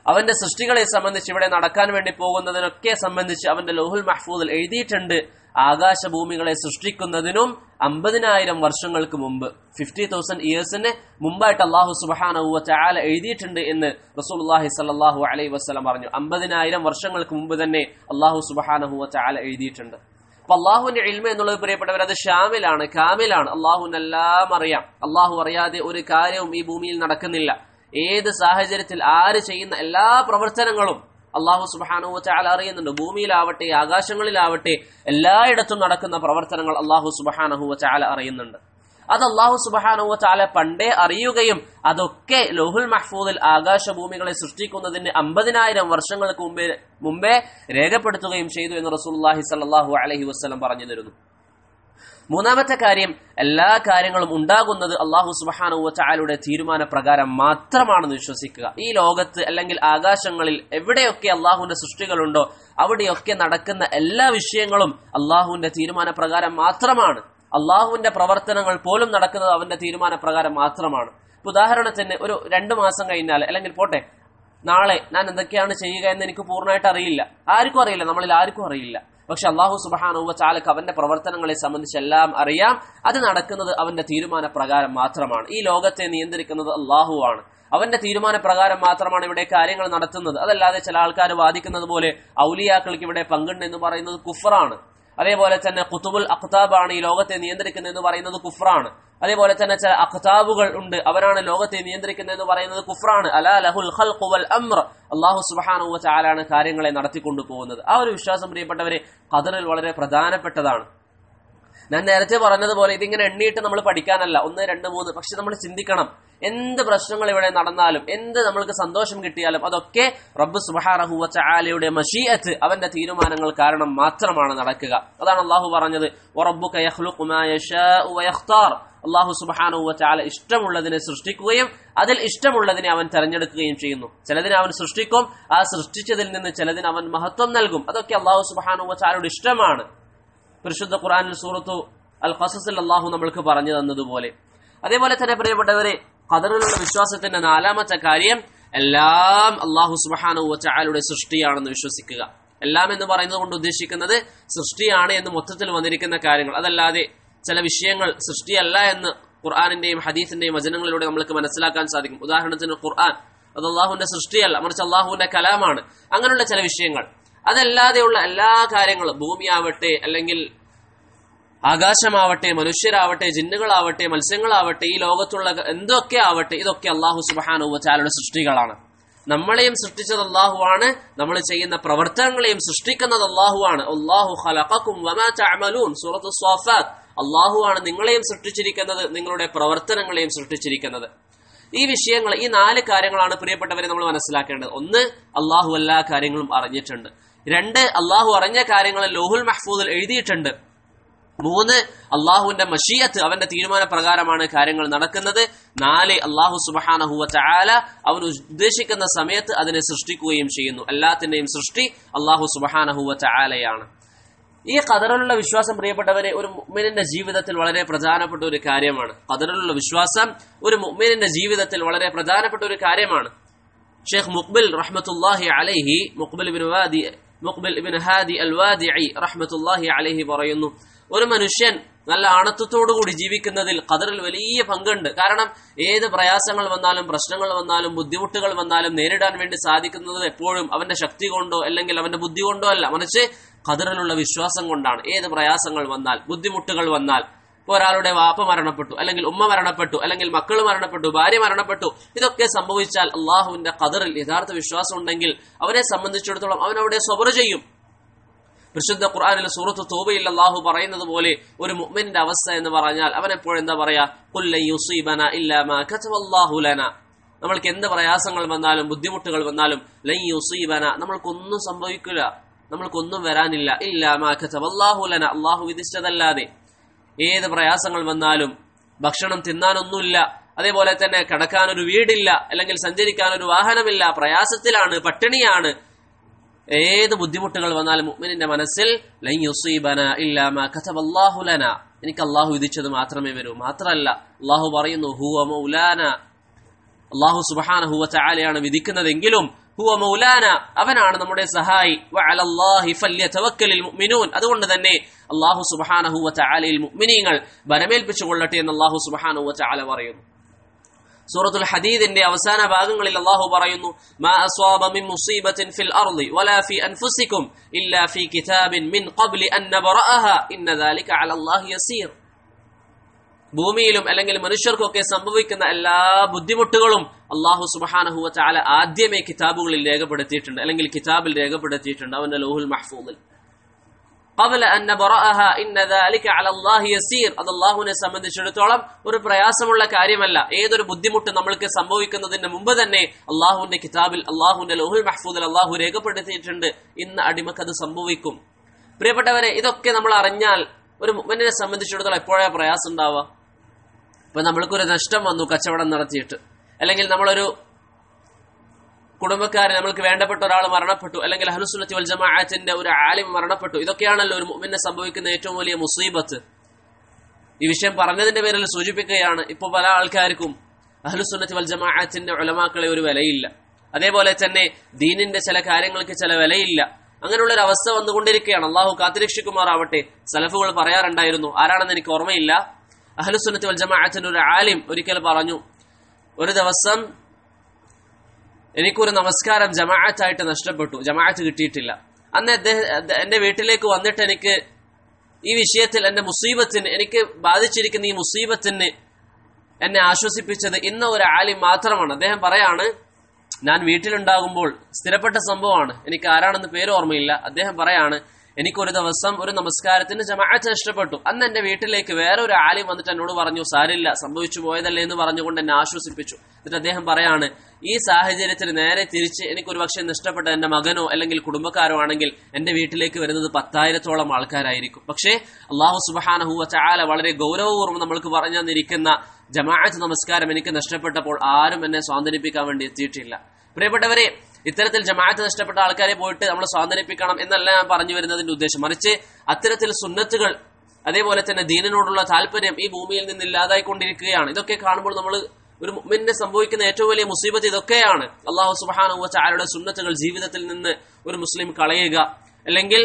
അവന്റെ സൃഷ്ടികളെ സംബന്ധിച്ച് ഇവിടെ നടക്കാൻ വേണ്ടി പോകുന്നതിനൊക്കെ സംബന്ധിച്ച് അവന്റെ ലോഹുൽ മഹ്ഫൂദിൽ എഴുതിയിട്ടുണ്ട് ആകാശഭൂമികളെ സൃഷ്ടിക്കുന്നതിനും അമ്പതിനായിരം വർഷങ്ങൾക്ക് മുമ്പ് ഫിഫ്റ്റി തൗസൻഡ് ഇയേഴ്സിന് മുമ്പായിട്ട് അള്ളാഹു സുബാനഹുവ ചാല എഴുതിയിട്ടുണ്ട് എന്ന് റസൂൽഹി സല്ലാഹു അലൈഹി വസ്ലം പറഞ്ഞു അമ്പതിനായിരം വർഷങ്ങൾക്ക് മുമ്പ് തന്നെ അള്ളാഹു സുബാനഹുവ ചാല എഴുതിയിട്ടുണ്ട് അപ്പൊ അള്ളാഹുവിന്റെ ഇൽമ എന്നുള്ളത് പ്രിയപ്പെട്ടവർ അത് ഷാമിലാണ് കാമിലാണ് അള്ളാഹുവിനെല്ലാം അറിയാം അള്ളാഹു അറിയാതെ ഒരു കാര്യവും ഈ ഭൂമിയിൽ നടക്കുന്നില്ല ഏത് സാഹചര്യത്തിൽ ആര് ചെയ്യുന്ന എല്ലാ പ്രവർത്തനങ്ങളും അള്ളാഹു സുബാനുവ ചാല അറിയുന്നുണ്ട് ഭൂമിയിലാവട്ടെ ആകാശങ്ങളിലാവട്ടെ എല്ലായിടത്തും നടക്കുന്ന പ്രവർത്തനങ്ങൾ അള്ളാഹു സുബാനഹുവ ചാല അറിയുന്നുണ്ട് അത് അള്ളാഹു സുബാനുവ ചാല പണ്ടേ അറിയുകയും അതൊക്കെ ലോഹുൽ മഹ്ഫൂദിൽ ആകാശഭൂമികളെ സൃഷ്ടിക്കുന്നതിന് അമ്പതിനായിരം വർഷങ്ങൾക്ക് മുമ്പേ മുമ്പേ രേഖപ്പെടുത്തുകയും ചെയ്തു എന്ന് റസൂല്ലാഹി സല്ലാഹു അലഹി വസ്ലം പറഞ്ഞു തരുന്നു മൂന്നാമത്തെ കാര്യം എല്ലാ കാര്യങ്ങളും ഉണ്ടാകുന്നത് അള്ളാഹു സുബാനുവ ചായയുടെ തീരുമാന പ്രകാരം മാത്രമാണെന്ന് വിശ്വസിക്കുക ഈ ലോകത്ത് അല്ലെങ്കിൽ ആകാശങ്ങളിൽ എവിടെയൊക്കെ അള്ളാഹുവിന്റെ സൃഷ്ടികളുണ്ടോ അവിടെയൊക്കെ നടക്കുന്ന എല്ലാ വിഷയങ്ങളും അള്ളാഹുവിന്റെ തീരുമാന പ്രകാരം മാത്രമാണ് അള്ളാഹുവിന്റെ പ്രവർത്തനങ്ങൾ പോലും നടക്കുന്നത് അവന്റെ തീരുമാന പ്രകാരം മാത്രമാണ് ഉദാഹരണത്തിന് ഒരു രണ്ടു മാസം കഴിഞ്ഞാൽ അല്ലെങ്കിൽ പോട്ടെ നാളെ ഞാൻ എന്തൊക്കെയാണ് ചെയ്യുക എന്ന് എനിക്ക് പൂർണ്ണമായിട്ട് അറിയില്ല ആർക്കും അറിയില്ല നമ്മളിൽ ആർക്കും അറിയില്ല പക്ഷെ അള്ളാഹു സുബാനുവ ചാലക്ക് അവന്റെ പ്രവർത്തനങ്ങളെ സംബന്ധിച്ച് എല്ലാം അറിയാം അത് നടക്കുന്നത് അവന്റെ തീരുമാന പ്രകാരം മാത്രമാണ് ഈ ലോകത്തെ നിയന്ത്രിക്കുന്നത് അള്ളാഹുവാണ് അവന്റെ തീരുമാന പ്രകാരം മാത്രമാണ് ഇവിടെ കാര്യങ്ങൾ നടത്തുന്നത് അതല്ലാതെ ചില ആൾക്കാർ വാദിക്കുന്നത് പോലെ ഔലിയാക്കൾക്ക് ഇവിടെ പങ്കുണ്ട് എന്ന് പറയുന്നത് കുഫറാണ് അതേപോലെ തന്നെ കുത്തുബുൽ അഖ്താബാണ് ഈ ലോകത്തെ നിയന്ത്രിക്കുന്നത് എന്ന് പറയുന്നത് കുഫ്രാണ് അതേപോലെ തന്നെ ചില അഖ്താബുകൾ ഉണ്ട് അവരാണ് ലോകത്തെ നിയന്ത്രിക്കുന്നത് എന്ന് പറയുന്നത് കുഫ്രാണ് അലാ ലഹുൽ ഖൽഖു വൽ അംർ അല്ലാഹു സുബ്ഹാനഹു വ തആലയാണ് കാര്യങ്ങളെ നടത്തിക്കൊണ്ടു പോകുന്നത് ആ ഒരു വിശ്വാസം പ്രിയപ്പെട്ടവരെ ഖദറിൽ വളരെ പ്രധാനപ്പെട്ടതാണ് ഞാൻ നേരത്തെ പറഞ്ഞതുപോലെ ഇതിങ്ങനെ എണ്ണിയിട്ട് നമ്മൾ പഠിക്കാനല്ല ഒന്ന് രണ്ട് മൂന്ന് പക്ഷെ നമ്മൾ ചിന്തിക്കണം എന്ത് പ്രശ്നങ്ങൾ ഇവിടെ നടന്നാലും എന്ത് നമ്മൾക്ക് സന്തോഷം കിട്ടിയാലും അതൊക്കെ റബ്ബ് സുബാറഹുവ ചാലയുടെ മഷീയത്ത് അവന്റെ തീരുമാനങ്ങൾ കാരണം മാത്രമാണ് നടക്കുക അതാണ് അള്ളാഹു പറഞ്ഞത് അള്ളാഹു സുബാനുവ ചാല ഇഷ്ടമുള്ളതിനെ സൃഷ്ടിക്കുകയും അതിൽ ഇഷ്ടമുള്ളതിനെ അവൻ തെരഞ്ഞെടുക്കുകയും ചെയ്യുന്നു ചിലതിനെ അവൻ സൃഷ്ടിക്കും ആ സൃഷ്ടിച്ചതിൽ നിന്ന് ചിലതിന് അവൻ മഹത്വം നൽകും അതൊക്കെ അള്ളാഹു സുബാനുവ ചാലയുടെ ഇഷ്ടമാണ് പരിശുദ്ധ ഖുറാനിൽ സൂറത്തു അൽ ഖസസിൽ അള്ളാഹു നമ്മൾക്ക് പറഞ്ഞു തന്നതുപോലെ അതേപോലെ തന്നെ പ്രിയപ്പെട്ടവരെ ഖദറിലുള്ള വിശ്വാസത്തിന്റെ നാലാമത്തെ കാര്യം എല്ലാം അള്ളാഹു സുബാനു വച്ചാലുടെ സൃഷ്ടിയാണെന്ന് വിശ്വസിക്കുക എല്ലാം എന്ന് പറയുന്നത് കൊണ്ട് ഉദ്ദേശിക്കുന്നത് സൃഷ്ടിയാണ് എന്ന് മൊത്തത്തിൽ വന്നിരിക്കുന്ന കാര്യങ്ങൾ അതല്ലാതെ ചില വിഷയങ്ങൾ സൃഷ്ടിയല്ല എന്ന് ഖുർആാനിന്റെയും ഹദീസിന്റെയും വചനങ്ങളിലൂടെ നമുക്ക് മനസ്സിലാക്കാൻ സാധിക്കും ഉദാഹരണത്തിന് ഖുർആൻ അത് അള്ളാഹുവിന്റെ സൃഷ്ടിയല്ല മറിച്ച് അള്ളാഹുവിന്റെ കലാമാണ് അങ്ങനെയുള്ള ചില വിഷയങ്ങൾ അതല്ലാതെയുള്ള എല്ലാ കാര്യങ്ങളും ഭൂമിയാവട്ടെ അല്ലെങ്കിൽ ആകാശമാവട്ടെ മനുഷ്യരാവട്ടെ ജിന്നുകളാവട്ടെ മത്സ്യങ്ങളാവട്ടെ ഈ ലോകത്തുള്ള എന്തൊക്കെ ആവട്ടെ ഇതൊക്കെ അള്ളാഹു സുബാനുവ ചാലയുടെ സൃഷ്ടികളാണ് നമ്മളെയും സൃഷ്ടിച്ചത് അള്ളാഹുവാണ് നമ്മൾ ചെയ്യുന്ന പ്രവർത്തനങ്ങളെയും സൃഷ്ടിക്കുന്നത് അള്ളാഹുവാണ് അള്ളാഹു ഖലഖക്കും വമാ തഅമലൂൻ സൂറത്തു സ്വാഫാത്ത് അള്ളാഹുവാണ് നിങ്ങളെയും സൃഷ്ടിച്ചിരിക്കുന്നത് നിങ്ങളുടെ പ്രവർത്തനങ്ങളെയും സൃഷ്ടിച്ചിരിക്കുന്നത് ഈ വിഷയങ്ങൾ ഈ നാല് കാര്യങ്ങളാണ് പ്രിയപ്പെട്ടവരെ നമ്മൾ മനസ്സിലാക്കേണ്ടത് ഒന്ന് അള്ളാഹു എല്ലാ കാര്യങ്ങളും അറിഞ്ഞിട്ടുണ്ട് രണ്ട് അള്ളാഹു അറിഞ്ഞ കാര്യങ്ങൾ ലോഹുൽ മഹ്ഫൂദിൽ എഴുതിയിട്ടുണ്ട് മൂന്ന് അള്ളാഹുവിന്റെ മഷീയത്ത് അവന്റെ തീരുമാന പ്രകാരമാണ് കാര്യങ്ങൾ നടക്കുന്നത് നാല് അള്ളാഹു സുബഹാനഹുവ ചാല അവൻ ഉദ്ദേശിക്കുന്ന സമയത്ത് അതിനെ സൃഷ്ടിക്കുകയും ചെയ്യുന്നു എല്ലാത്തിന്റെയും സൃഷ്ടി അള്ളാഹു സുബഹാനഹുവ ചാലയാണ് ഈ ഖദറിലുള്ള വിശ്വാസം പ്രിയപ്പെട്ടവരെ ഒരു മുഅ്മിനിന്റെ ജീവിതത്തിൽ വളരെ പ്രധാനപ്പെട്ട ഒരു കാര്യമാണ് ഖദറിലുള്ള വിശ്വാസം ഒരു മുഅ്മിനിന്റെ ജീവിതത്തിൽ വളരെ പ്രധാനപ്പെട്ട ഒരു കാര്യമാണ് ഷെയ്ഖ് മുഖ്ബിൽ റഹ്മത്തുല്ലാഹി അലൈഹി മുഖ്ബിൽ ഇബ്നു വാദി മുഖ്ബിൽ ഇബ്നു ഹാദി അൽ വാദിഇ റഹ്മത്തുല്ലാഹി അലൈഹി പറയുന്നു ഒരു മനുഷ്യൻ നല്ല ആണത്വത്തോടുകൂടി ജീവിക്കുന്നതിൽ ഖദറിൽ വലിയ പങ്കുണ്ട് കാരണം ഏത് പ്രയാസങ്ങൾ വന്നാലും പ്രശ്നങ്ങൾ വന്നാലും ബുദ്ധിമുട്ടുകൾ വന്നാലും നേരിടാൻ വേണ്ടി സാധിക്കുന്നത് എപ്പോഴും അവന്റെ ശക്തി കൊണ്ടോ അല്ലെങ്കിൽ അവന്റെ ബുദ്ധി കൊണ്ടോ അല്ല മറിച്ച് ഖദറിലുള്ള വിശ്വാസം കൊണ്ടാണ് ഏത് പ്രയാസങ്ങൾ വന്നാൽ ബുദ്ധിമുട്ടുകൾ വന്നാൽ ഇപ്പോൾ ഒരാളുടെ വാപ്പ മരണപ്പെട്ടു അല്ലെങ്കിൽ ഉമ്മ മരണപ്പെട്ടു അല്ലെങ്കിൽ മക്കൾ മരണപ്പെട്ടു ഭാര്യ മരണപ്പെട്ടു ഇതൊക്കെ സംഭവിച്ചാൽ അള്ളാഹുവിന്റെ ഖദറിൽ യഥാർത്ഥ വിശ്വാസം ഉണ്ടെങ്കിൽ അവനെ സംബന്ധിച്ചിടത്തോളം അവൻ അവിടെ സ്വബർ ചെയ്യും പരിശുദ്ധ ഖുർആാനിലെ സൂറത്ത് തോബയിൽ അള്ളാഹു പറയുന്നത് പോലെ ഒരു മുഅ്മിന്റെ അവസ്ഥ എന്ന് പറഞ്ഞാൽ അവൻ എപ്പോഴും എന്താ പറയാ യുസീബന ലന നമ്മൾക്ക് എന്ത് പ്രയാസങ്ങൾ വന്നാലും ബുദ്ധിമുട്ടുകൾ വന്നാലും ലൈ യുസീബന നമ്മൾക്കൊന്നും സംഭവിക്കില്ല നമ്മൾക്കൊന്നും വരാനില്ല ഇല്ലാമാഹുലന അള്ളാഹു വിധിച്ചതല്ലാതെ ഏത് പ്രയാസങ്ങൾ വന്നാലും ഭക്ഷണം തിന്നാനൊന്നുമില്ല അതേപോലെ തന്നെ കിടക്കാൻ ഒരു വീടില്ല അല്ലെങ്കിൽ സഞ്ചരിക്കാൻ ഒരു വാഹനമില്ല പ്രയാസത്തിലാണ് പട്ടിണിയാണ് ഏത് ബുദ്ധിമുട്ടുകൾ വന്നാലും മുഅ്മിനിന്റെ മനസ്സിൽ ലൻ യുസീബന ഇല്ലാ മാ കതബല്ലാഹു ലന എനിക്ക് അള്ളാഹു വിധിച്ചത് മാത്രമേ വരൂ മാത്രമല്ല അള്ളാഹു പറയുന്നു ഹുവ മൗലാന അള്ളാഹു സുബ്ഹാനഹു വ തആലയാണ് വിധിക്കുന്നതെങ്കിലും ഹുവ മൗലാന അവനാണ് നമ്മുടെ സഹായി വഅലല്ലാഹി ഫല്യതവക്കലിൽ മുഅ്മിനൂൻ അതുകൊണ്ട് തന്നെ അല്ലാഹു സുബ്ഹാനഹു വതആലയിൽ മുഅ്മിനീങ്ങൾ ബലമേൽപ്പിച്ചു കൊള്ളട്ടെ എന്ന് അല്ലാഹു സുബ്ഹാനഹു വതആല പറയുന്നു സൂറത്തുൽ ഹദീദിന്റെ അവസാന ഭാഗങ്ങളിൽ അള്ളാഹു പറയുന്നു മാ അസ്വാബ മിൻ മുസീബത്തിൻ ഫിൽ അർളി വലാ ഫി അൻഫുസികും ഇല്ലാ ഫി കിതാബിൻ മിൻ ഖബ്ലി അൻ നബ്റഅഹ ഇന്ന ദാലിക അലല്ലാഹി യസീർ ഭൂമിയിലും അല്ലെങ്കിൽ മനുഷ്യർക്കൊക്കെ സംഭവിക്കുന്ന എല്ലാ ബുദ്ധിമുട്ടുകളും അള്ളാഹു സുബ്ഹാനഹു വതആല ആദ്യമേ കിതാബുകളിൽ രേഖപ്പെടുത്തിയിട്ടുണ്ട് അല്ലെങ്കിൽ കിതാബിൽ രേഖപ്പെടുത്തിയിട്ടുണ്ട് അവന്റെ ലോഹുൽ മഹ്ഫൂദിൽ قبل أن نبرأها إن ذلك على الله يسير അത് അള്ളാഹുവിനെ സംബന്ധിച്ചിടത്തോളം ഒരു പ്രയാസമുള്ള കാര്യമല്ല ഏതൊരു ബുദ്ധിമുട്ട് നമ്മൾക്ക് സംഭവിക്കുന്നതിന് മുമ്പ് തന്നെ അള്ളാഹുവിന്റെ കിതാബിൽ അള്ളാഹുവിന്റെ ലോഹുൽ മഹ്ഫൂദിൽ അള്ളാഹു രേഖപ്പെടുത്തിയിട്ടുണ്ട് ഇന്ന് അടിമക്ക് അത് സംഭവിക്കും പ്രിയപ്പെട്ടവരെ ഇതൊക്കെ നമ്മൾ അറിഞ്ഞാൽ ഒരു മുമ്മിനെ സംബന്ധിച്ചിടത്തോളം എപ്പോഴാ പ്രയാസം ഉണ്ടാവുക ഇപ്പൊ നമ്മൾക്കൊരു നഷ്ടം വന്നു കച്ചവടം നടത്തിയിട്ട് അല്ലെങ്കിൽ നമ്മളൊരു കുടുംബക്കാരൻ നമ്മൾക്ക് വേണ്ടപ്പെട്ട ഒരാൾ മരണപ്പെട്ടു അല്ലെങ്കിൽ അഹ്ലുസുന്നത്തി വൽ ജമാഅത്തിന്റെ ഒരു ആലിം മരണപ്പെട്ടു ഇതൊക്കെയാണല്ലോ ഒരു മുഅ്മിനെ സംഭവിക്കുന്ന ഏറ്റവും വലിയ മുസീബത്ത് ഈ വിഷയം പറഞ്ഞതിന്റെ പേരിൽ സൂചിപ്പിക്കുകയാണ് ഇപ്പോൾ പല ആൾക്കാർക്കും അഹ്ലുസുന്നത്തി വൽ ജമാഅത്തിന്റെ ഉലമാക്കളെ ഒരു വിലയില്ല അതേപോലെ തന്നെ ദീനിന്റെ ചില കാര്യങ്ങൾക്ക് ചില വിലയില്ല അങ്ങനെയുള്ള ഒരു അവസ്ഥ വന്നുകൊണ്ടിരിക്കുകയാണ് അള്ളാഹു കാത്തിരക്ഷിക്കുമാറാവട്ടെ സലഫുകൾ പറയാറുണ്ടായിരുന്നു ആരാണെന്ന് എനിക്ക് ഓർമ്മയില്ല അഹ്ലുസുന്നത്തി വൽ ജമാഅത്തിന്റെ ഒരു ആലിം ഒരിക്കൽ പറഞ്ഞു ഒരു ദിവസം എനിക്കൊരു നമസ്കാരം ജമാഅത്തായിട്ട് നഷ്ടപ്പെട്ടു ജമാഅത്ത് കിട്ടിയിട്ടില്ല അന്ന് അദ്ദേഹം എന്റെ വീട്ടിലേക്ക് വന്നിട്ട് എനിക്ക് ഈ വിഷയത്തിൽ എന്റെ മുസീബത്തിന് എനിക്ക് ബാധിച്ചിരിക്കുന്ന ഈ മുസീബത്തിന് എന്നെ ആശ്വസിപ്പിച്ചത് ഇന്ന ഒരു ആലിം മാത്രമാണ് അദ്ദേഹം പറയാണ് ഞാൻ വീട്ടിലുണ്ടാകുമ്പോൾ സ്ഥിരപ്പെട്ട സംഭവമാണ് എനിക്ക് ആരാണെന്ന് പേര് ഓർമ്മയില്ല അദ്ദേഹം പറയാണ് എനിക്കൊരു ദിവസം ഒരു നമസ്കാരത്തിന് ജമാഅത്ത് നഷ്ടപ്പെട്ടു അന്ന് എന്റെ വീട്ടിലേക്ക് വേറെ ഒരു ആലിം വന്നിട്ട് എന്നോട് പറഞ്ഞു സാരില്ല സംഭവിച്ചു പോയതല്ലേ എന്ന് പറഞ്ഞുകൊണ്ട് എന്നെ ആശ്വസിപ്പിച്ചു എന്നിട്ട് അദ്ദേഹം പറയാണ് ഈ സാഹചര്യത്തിൽ നേരെ തിരിച്ച് എനിക്കൊരു പക്ഷേ നഷ്ടപ്പെട്ട എന്റെ മകനോ അല്ലെങ്കിൽ കുടുംബക്കാരോ ആണെങ്കിൽ എന്റെ വീട്ടിലേക്ക് വരുന്നത് പത്തായിരത്തോളം ആൾക്കാരായിരിക്കും പക്ഷേ അള്ളാഹു സുബാനഹുവ ചാല വളരെ ഗൗരവപൂർവ്വം നമ്മൾക്ക് പറഞ്ഞു തന്നിരിക്കുന്ന ജമാഅത്ത് നമസ്കാരം എനിക്ക് നഷ്ടപ്പെട്ടപ്പോൾ ആരും എന്നെ സ്വാന്തനിപ്പിക്കാൻ വേണ്ടി എത്തിയിട്ടില്ല പ്രിയപ്പെട്ടവരെ ഇത്തരത്തിൽ ജമാഅത്ത് നഷ്ടപ്പെട്ട ആൾക്കാരെ പോയിട്ട് നമ്മൾ സ്വാതന്ത്ര്യപ്പിക്കണം എന്നല്ല ഞാൻ പറഞ്ഞു വരുന്നതിന്റെ ഉദ്ദേശം മറിച്ച് അത്തരത്തിൽ സുന്നത്തുകൾ അതേപോലെ തന്നെ ദീനിനോടുള്ള താല്പര്യം ഈ ഭൂമിയിൽ നിന്ന് ഇല്ലാതായിക്കൊണ്ടിരിക്കുകയാണ് ഇതൊക്കെ കാണുമ്പോൾ നമ്മൾ ഒരു മുമ്മിനെ സംഭവിക്കുന്ന ഏറ്റവും വലിയ മുസീബത്ത് ഇതൊക്കെയാണ് അള്ളാഹു സുബാനു ആരുടെ സുന്നത്തുകൾ ജീവിതത്തിൽ നിന്ന് ഒരു മുസ്ലിം കളയുക അല്ലെങ്കിൽ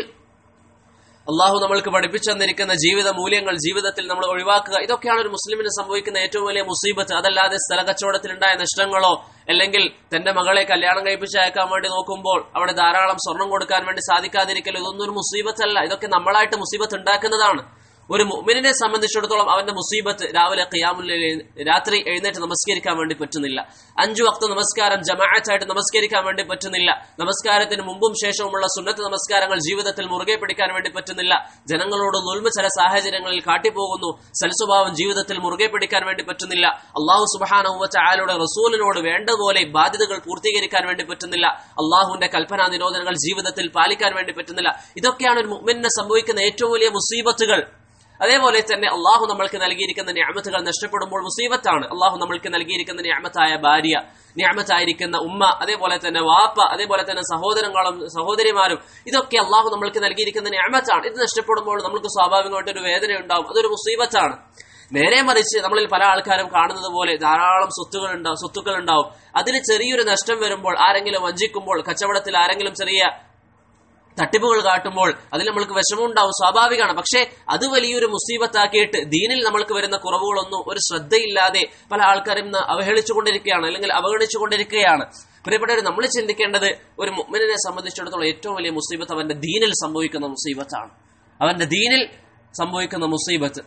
അള്ളാഹു നമ്മൾക്ക് പഠിപ്പിച്ചു തന്നിരിക്കുന്ന ജീവിത മൂല്യങ്ങൾ ജീവിതത്തിൽ നമ്മൾ ഒഴിവാക്കുക ഇതൊക്കെയാണ് ഒരു മുസ്ലിമിന് സംഭവിക്കുന്ന ഏറ്റവും വലിയ മുസീബത്ത് അതല്ലാതെ സ്ഥല കച്ചവടത്തിലുണ്ടായ നഷ്ടങ്ങളോ അല്ലെങ്കിൽ തന്റെ മകളെ കല്യാണം കഴിപ്പിച്ച് അയക്കാൻ വേണ്ടി നോക്കുമ്പോൾ അവിടെ ധാരാളം സ്വർണം കൊടുക്കാൻ വേണ്ടി സാധിക്കാതിരിക്കലോ ഇതൊന്നും ഒരു മുസീബത്തല്ല ഇതൊക്കെ നമ്മളായിട്ട് മുസീബത്ത് ഉണ്ടാക്കുന്നതാണ് ഒരു മുഅ്മിനെ സംബന്ധിച്ചിടത്തോളം അവന്റെ മുസീബത്ത് രാവിലെ ഖിയാമുൽ രാത്രി എഴുന്നേറ്റ് നമസ്കരിക്കാൻ വേണ്ടി പറ്റുന്നില്ല അഞ്ചു വക്ത നമസ്കാരം ജമാഅത്തായിട്ട് നമസ്കരിക്കാൻ വേണ്ടി പറ്റുന്നില്ല നമസ്കാരത്തിന് മുമ്പും ശേഷവുമുള്ള സുന്നത്ത് നമസ്കാരങ്ങൾ ജീവിതത്തിൽ മുറുകെ പിടിക്കാൻ വേണ്ടി പറ്റുന്നില്ല ജനങ്ങളോട് നുൽമ ചില സാഹചര്യങ്ങളിൽ കാട്ടിപ്പോകുന്നു സൽസ്വഭാവം ജീവിതത്തിൽ മുറുകെ പിടിക്കാൻ വേണ്ടി പറ്റുന്നില്ല അള്ളാഹു സുബാനവുവ ചായാലുടെ റസൂലിനോട് വേണ്ടതുപോലെ ബാധ്യതകൾ പൂർത്തീകരിക്കാൻ വേണ്ടി പറ്റുന്നില്ല അള്ളാഹുവിന്റെ കൽപ്പനാ നിരോധനങ്ങൾ ജീവിതത്തിൽ പാലിക്കാൻ വേണ്ടി പറ്റുന്നില്ല ഇതൊക്കെയാണ് ഒരു മുഅ്മിനെ സംഭവിക്കുന്ന ഏറ്റവും വലിയ മുസീബത്തുകൾ അതേപോലെ തന്നെ അള്ളാഹു നമ്മൾക്ക് നൽകിയിരിക്കുന്ന ഞാമത്തുകൾ നഷ്ടപ്പെടുമ്പോൾ മുസീബത്താണ് അള്ളാഹു നമ്മൾക്ക് നൽകിയിരിക്കുന്ന ഞാമത്തായ ഭാര്യ ഞാമത്തായിരിക്കുന്ന ഉമ്മ അതേപോലെ തന്നെ വാപ്പ അതേപോലെ തന്നെ സഹോദരങ്ങളും സഹോദരിമാരും ഇതൊക്കെ അള്ളാഹു നമ്മൾക്ക് നൽകിയിരിക്കുന്ന ഞാമത്താണ് ഇത് നഷ്ടപ്പെടുമ്പോൾ നമ്മൾക്ക് സ്വാഭാവികമായിട്ട് ഒരു വേദന ഉണ്ടാവും അതൊരു മുസീബത്താണ് നേരെ മറിച്ച് നമ്മളിൽ പല ആൾക്കാരും കാണുന്നത് പോലെ ധാരാളം സ്വത്തുകൾ ഉണ്ടാവും സ്വത്തുക്കൾ ഉണ്ടാവും അതിന് ചെറിയൊരു നഷ്ടം വരുമ്പോൾ ആരെങ്കിലും വഞ്ചിക്കുമ്പോൾ കച്ചവടത്തിൽ ആരെങ്കിലും ചെറിയ തട്ടിപ്പുകൾ കാട്ടുമ്പോൾ അതിൽ നമ്മൾക്ക് വിഷമമുണ്ടാവും സ്വാഭാവികമാണ് പക്ഷേ അത് വലിയൊരു മുസീബത്താക്കിയിട്ട് ദീനിൽ നമ്മൾക്ക് വരുന്ന കുറവുകളൊന്നും ഒരു ശ്രദ്ധയില്ലാതെ പല ആൾക്കാരും ഇന്ന് അവഹേളിച്ചുകൊണ്ടിരിക്കുകയാണ് അല്ലെങ്കിൽ അവഗണിച്ചുകൊണ്ടിരിക്കുകയാണ് പ്രിയപ്പെട്ടവർ നമ്മൾ ചിന്തിക്കേണ്ടത് ഒരു മുഅ്മിനെ സംബന്ധിച്ചിടത്തോളം ഏറ്റവും വലിയ മുസീബത്ത് അവന്റെ ദീനിൽ സംഭവിക്കുന്ന മുസീബത്താണ് അവന്റെ ദീനിൽ സംഭവിക്കുന്ന മുസീബത്ത്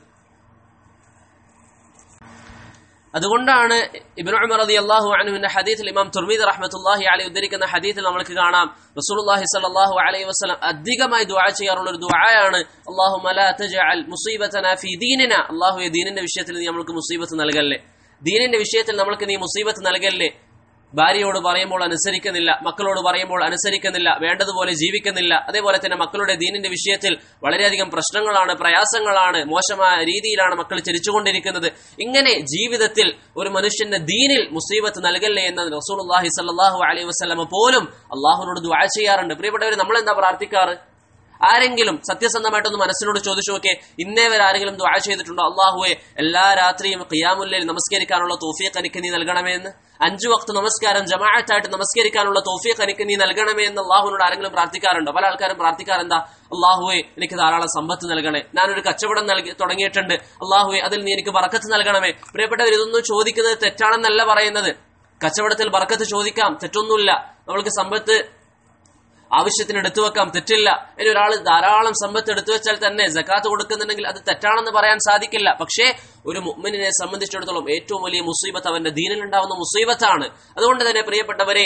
അതുകൊണ്ടാണ് ഇബ്നു ഉമർ റളിയല്ലാഹു അൻഹുവിന്റെ ഹദീസിൽ ഇമാം തുർമീദ് റഹ്മത്തുള്ളാഹി അലൈഹി ഉദ്ധരിക്കുന്ന ഹദീസിൽ നമുക്ക് കാണാം റസൂലുള്ളാഹി സ്വല്ലല്ലാഹു അലൈഹി വസല്ലം അധികമായി ദുആ ചെയ്യാറുള്ള ഒരു ദുആയാണ് അല്ലാഹുമ്മ ലാ തജ്അൽ മുസീബതനാ ഫീ ദീനിന അല്ലാഹുവേ ദീനിന്റെ വിഷയത്തിൽ നീ നമ്മൾക്ക് മുസീബത്ത് നൽകല്ലേ ദീനിന്റെ വിഷയത്തിൽ നമ്മൾക്ക് നീ മുസീബത്ത് നൽകല്ലേ ഭാര്യയോട് പറയുമ്പോൾ അനുസരിക്കുന്നില്ല മക്കളോട് പറയുമ്പോൾ അനുസരിക്കുന്നില്ല വേണ്ടതുപോലെ ജീവിക്കുന്നില്ല അതേപോലെ തന്നെ മക്കളുടെ ദീനിന്റെ വിഷയത്തിൽ വളരെയധികം പ്രശ്നങ്ങളാണ് പ്രയാസങ്ങളാണ് മോശമായ രീതിയിലാണ് മക്കൾ ചരിച്ചുകൊണ്ടിരിക്കുന്നത് ഇങ്ങനെ ജീവിതത്തിൽ ഒരു മനുഷ്യന്റെ ദീനിൽ മുസീബത്ത് നൽകല്ലേ എന്ന് റസൂലുള്ളാഹി സ്വല്ലല്ലാഹു അലൈഹി വസല്ലമ പോലും അള്ളാഹുനോട് ദുആ ചെയ്യാറുണ്ട് പ്രിയപ്പെട്ടവർ നമ്മൾ എന്താ പ്രാർത്ഥിക്കാറ് ആരെങ്കിലും സത്യസന്ധമായിട്ടൊന്ന് മനസ്സിനോട് ചോദിച്ചു നോക്കേ ഇന്നേ വരെ ആരെങ്കിലും ദുആ ചെയ്തിട്ടുണ്ടോ അള്ളാഹുവെ എല്ലാ രാത്രിയും ഖിയാമുല്ലയിൽ നമസ്കരിക്കാനുള്ള തോഫിയക്ക് എനിക്ക് നീ നൽകണമെന്ന് അഞ്ചു വക്ത് നമസ്കാരം ജമാഅത്തായിട്ട് നമസ്കരിക്കാനുള്ള തോഫീഖ് എനിക്ക് നീ നൽകണമേ എന്ന് അള്ളാഹുവിനോട് ആരെങ്കിലും പ്രാർത്ഥിക്കാറുണ്ടോ പല ആൾക്കാരും പ്രാർത്ഥിക്കാറെന്താ അള്ളാഹുവെ എനിക്ക് ധാരാളം സമ്പത്ത് നൽകണേ ഞാനൊരു കച്ചവടം നൽകി തുടങ്ങിയിട്ടുണ്ട് അള്ളാഹുവെ അതിൽ നീ എനിക്ക് ബറക്കത്ത് നൽകണമേ പ്രിയപ്പെട്ടവർ ഇതൊന്നും ചോദിക്കുന്നത് തെറ്റാണെന്നല്ല പറയുന്നത് കച്ചവടത്തിൽ ബർക്കത്ത് ചോദിക്കാം തെറ്റൊന്നുമില്ല നമ്മൾക്ക് സമ്പത്ത് ആവശ്യത്തിന് എടുത്തു വെക്കാം തെറ്റില്ല ഇനി ഒരാൾ ധാരാളം സമ്പത്ത് എടുത്തു വെച്ചാൽ തന്നെ ജക്കാത്ത് കൊടുക്കുന്നുണ്ടെങ്കിൽ അത് തെറ്റാണെന്ന് പറയാൻ സാധിക്കില്ല പക്ഷേ ഒരു മുഅ്മിനിനെ സംബന്ധിച്ചിടത്തോളം ഏറ്റവും വലിയ മുസീബത്ത് അവന്റെ ദീനിൽ ഉണ്ടാവുന്ന മുസീബത്താണ് അതുകൊണ്ട് തന്നെ പ്രിയപ്പെട്ടവരെ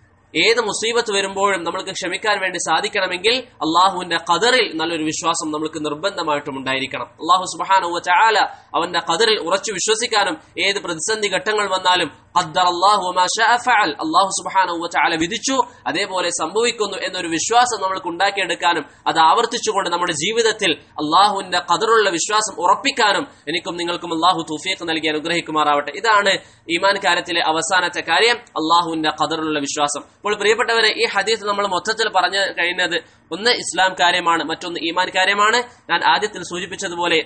ഏത് മുസീബത്ത് വരുമ്പോഴും നമ്മൾക്ക് ക്ഷമിക്കാൻ വേണ്ടി സാധിക്കണമെങ്കിൽ അള്ളാഹുവിന്റെ ഖദറിൽ നല്ലൊരു വിശ്വാസം നമുക്ക് നിർബന്ധമായിട്ടും ഉണ്ടായിരിക്കണം അള്ളാഹു സുബാനുവ ചാല അവന്റെ ഖദറിൽ ഉറച്ചു വിശ്വസിക്കാനും ഏത് പ്രതിസന്ധി ഘട്ടങ്ങൾ വന്നാലും ഖദ്ദർ അല്ലാഹു വമാ ശാഅ ഫഅൽ അല്ലാഹു സുബ്ഹാനഹു വതആല വിധിച്ചു അതേപോലെ സംഭവിക്കുന്നു എന്നൊരു വിശ്വാസം നമ്മൾക്ക് ഉണ്ടാക്കിയെടുക്കാനും അത് ആവർത്തിച്ചുകൊണ്ട് നമ്മുടെ ജീവിതത്തിൽ അള്ളാഹുവിന്റെ ഖദറുള്ള വിശ്വാസം ഉറപ്പിക്കാനും എനിക്കും നിങ്ങൾക്കും അള്ളാഹു തൗഫീഖ് നൽകി അനുഗ്രഹിക്കുമാറാവട്ടെ ഇതാണ് ഈമാൻ കാര്യത്തിലെ അവസാനത്തെ കാര്യം അള്ളാഹുവിന്റെ ഖദറുള്ള വിശ്വാസം അപ്പോൾ പ്രിയപ്പെട്ടവരെ ഈ ഹദീസ് നമ്മൾ മൊത്തത്തിൽ പറഞ്ഞു കഴിഞ്ഞത് ഒന്ന് ഇസ്ലാം കാര്യമാണ് മറ്റൊന്ന് ഈമാൻ കാര്യമാണ് ഞാൻ ആദ്യത്തിൽ സൂചിപ്പിച്ചതുപോലെ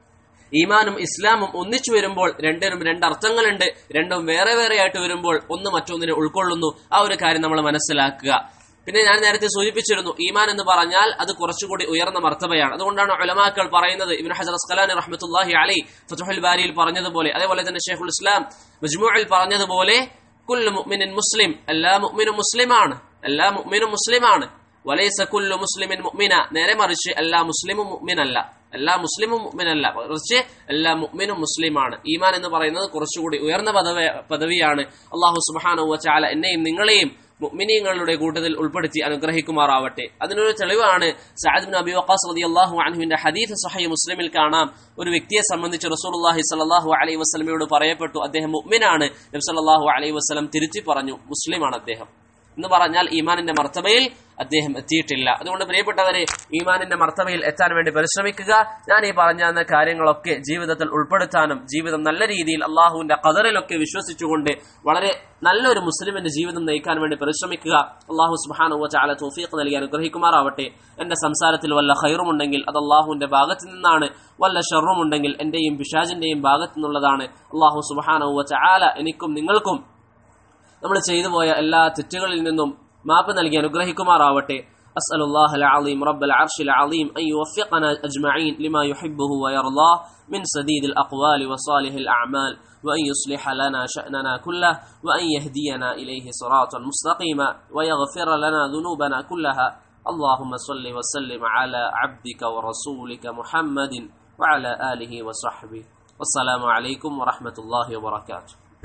ഈമാനും ഇസ്ലാമും ഒന്നിച്ചു വരുമ്പോൾ രണ്ടിനും രണ്ട് അർത്ഥങ്ങളുണ്ട് രണ്ടും വേറെ വേറെ ആയിട്ട് വരുമ്പോൾ ഒന്ന് മറ്റൊന്നിനെ ഉൾക്കൊള്ളുന്നു ആ ഒരു കാര്യം നമ്മൾ മനസ്സിലാക്കുക പിന്നെ ഞാൻ നേരത്തെ സൂചിപ്പിച്ചിരുന്നു ഈമാൻ എന്ന് പറഞ്ഞാൽ അത് കുറച്ചുകൂടി ഉയർന്ന മർത്തബയാണ് അതുകൊണ്ടാണ് ഉലമാക്കൾ പറയുന്നത് ഇബിൻ ഹജർ അസ്കലാൻ റഹ്മത്തുല്ലാഹി അലി ഫതുഹുൽ ബാരിയിൽ പറഞ്ഞതുപോലെ അതേപോലെ തന്നെ ഷെയ്ഖുൽ ഇസ്ലാം മജ്മുഅൽ പറഞ്ഞതുപോലെ കുല്ലു മുഅ്മിനിൻ മുസ്ലിം എല്ലാ മുഅ്മിനും മുസ്ലിമാണ് എല്ലാ മുഅ്മിനും മുസ്ലിമാണ് വലൈസ കുല്ലു മുസ്ലിമിൻ മുഅ്മിന നേരെ മറിച്ച് എല്ലാ മുസ്ലിമും മുഅ്മിനല്ല എല്ലാ മുസ്ലിമും മുഅ്മിനല്ല മറിച്ച് എല്ലാ മുഅ്മിനും മുസ്ലിമാണ് ഈമാൻ എന്ന് പറയുന്നത് കുറച്ചുകൂടി ഉയർന്ന പദവി പദവിയാണ് അള്ളാഹു സുബ്ഹാനഹു വതആല എന്നെയും നിങ്ങളെയും മുഅ്മിനീങ്ങളുടെ കൂട്ടത്തിൽ ഉൾപ്പെടുത്തി അനുഗ്രഹിക്കുമാറാവട്ടെ അതിനൊരു തെളിവാണ് സഅദ് ബിൻ അബി വഖാസ് റളിയല്ലാഹു അൻഹുവിന്റെ ഹദീസ് സഹീഹ് മുസ്ലിമിൽ കാണാം ഒരു വ്യക്തിയെ സംബന്ധിച്ച് റസൂലുള്ളാഹി സ്വല്ലല്ലാഹു അലൈഹി വസല്ലമയോട് പറയപ്പെട്ടു അദ്ദേഹം മുഅ്മിനാണ് നബി സല്ലല്ലാഹു അലൈഹി വസല്ലം തിരുത്തി പറഞ്ഞു മുസ്ലിമാണ് അദ്ദേഹം എന്ന് പറഞ്ഞാൽ ഈമാനിന്റെ മർത്തബയിൽ അദ്ദേഹം എത്തിയിട്ടില്ല അതുകൊണ്ട് പ്രിയപ്പെട്ടവരെ ഈമാനിന്റെ മർത്തബയിൽ എത്താൻ വേണ്ടി പരിശ്രമിക്കുക ഞാൻ ഈ പറഞ്ഞ തന്ന കാര്യങ്ങളൊക്കെ ജീവിതത്തിൽ ഉൾപ്പെടുത്താനും ജീവിതം നല്ല രീതിയിൽ അള്ളാഹുവിന്റെ കതറിലൊക്കെ വിശ്വസിച്ചുകൊണ്ട് വളരെ നല്ലൊരു മുസ്ലിമിന്റെ ജീവിതം നയിക്കാൻ വേണ്ടി പരിശ്രമിക്കുക അള്ളാഹു സുബാനു ചാല തോഫീഖ് നൽകി അനുഗ്രഹിക്കുമാറാവട്ടെ എന്റെ സംസാരത്തിൽ വല്ല ഹൈറുമുണ്ടെങ്കിൽ അത് അള്ളാഹുവിന്റെ ഭാഗത്തു നിന്നാണ് വല്ല ഷെറുമുണ്ടെങ്കിൽ എന്റെയും പിശാജിന്റെയും ഭാഗത്തു നിന്നുള്ളതാണ് അള്ളാഹു സുബാനു ചാല എനിക്കും നിങ്ങൾക്കും നമ്മൾ ചെയ്തു പോയ എല്ലാ തെറ്റുകളിൽ നിന്നും മാപ്പ് നൽകി അനുഗ്രഹിക്കുമാറാവട്ടെ أسأل الله العظيم رب العرش العظيم أن يوفقنا أجمعين لما يحبه ويرضاه من سديد الأقوال وصالح الأعمال وأن يصلح لنا شأننا كله وأن يهدينا إليه صراطا مستقيما ويغفر لنا ذنوبنا كلها اللهم صل وسلم على عبدك ورسولك محمد وعلى آله وصحبه والسلام عليكم ورحمة الله وبركاته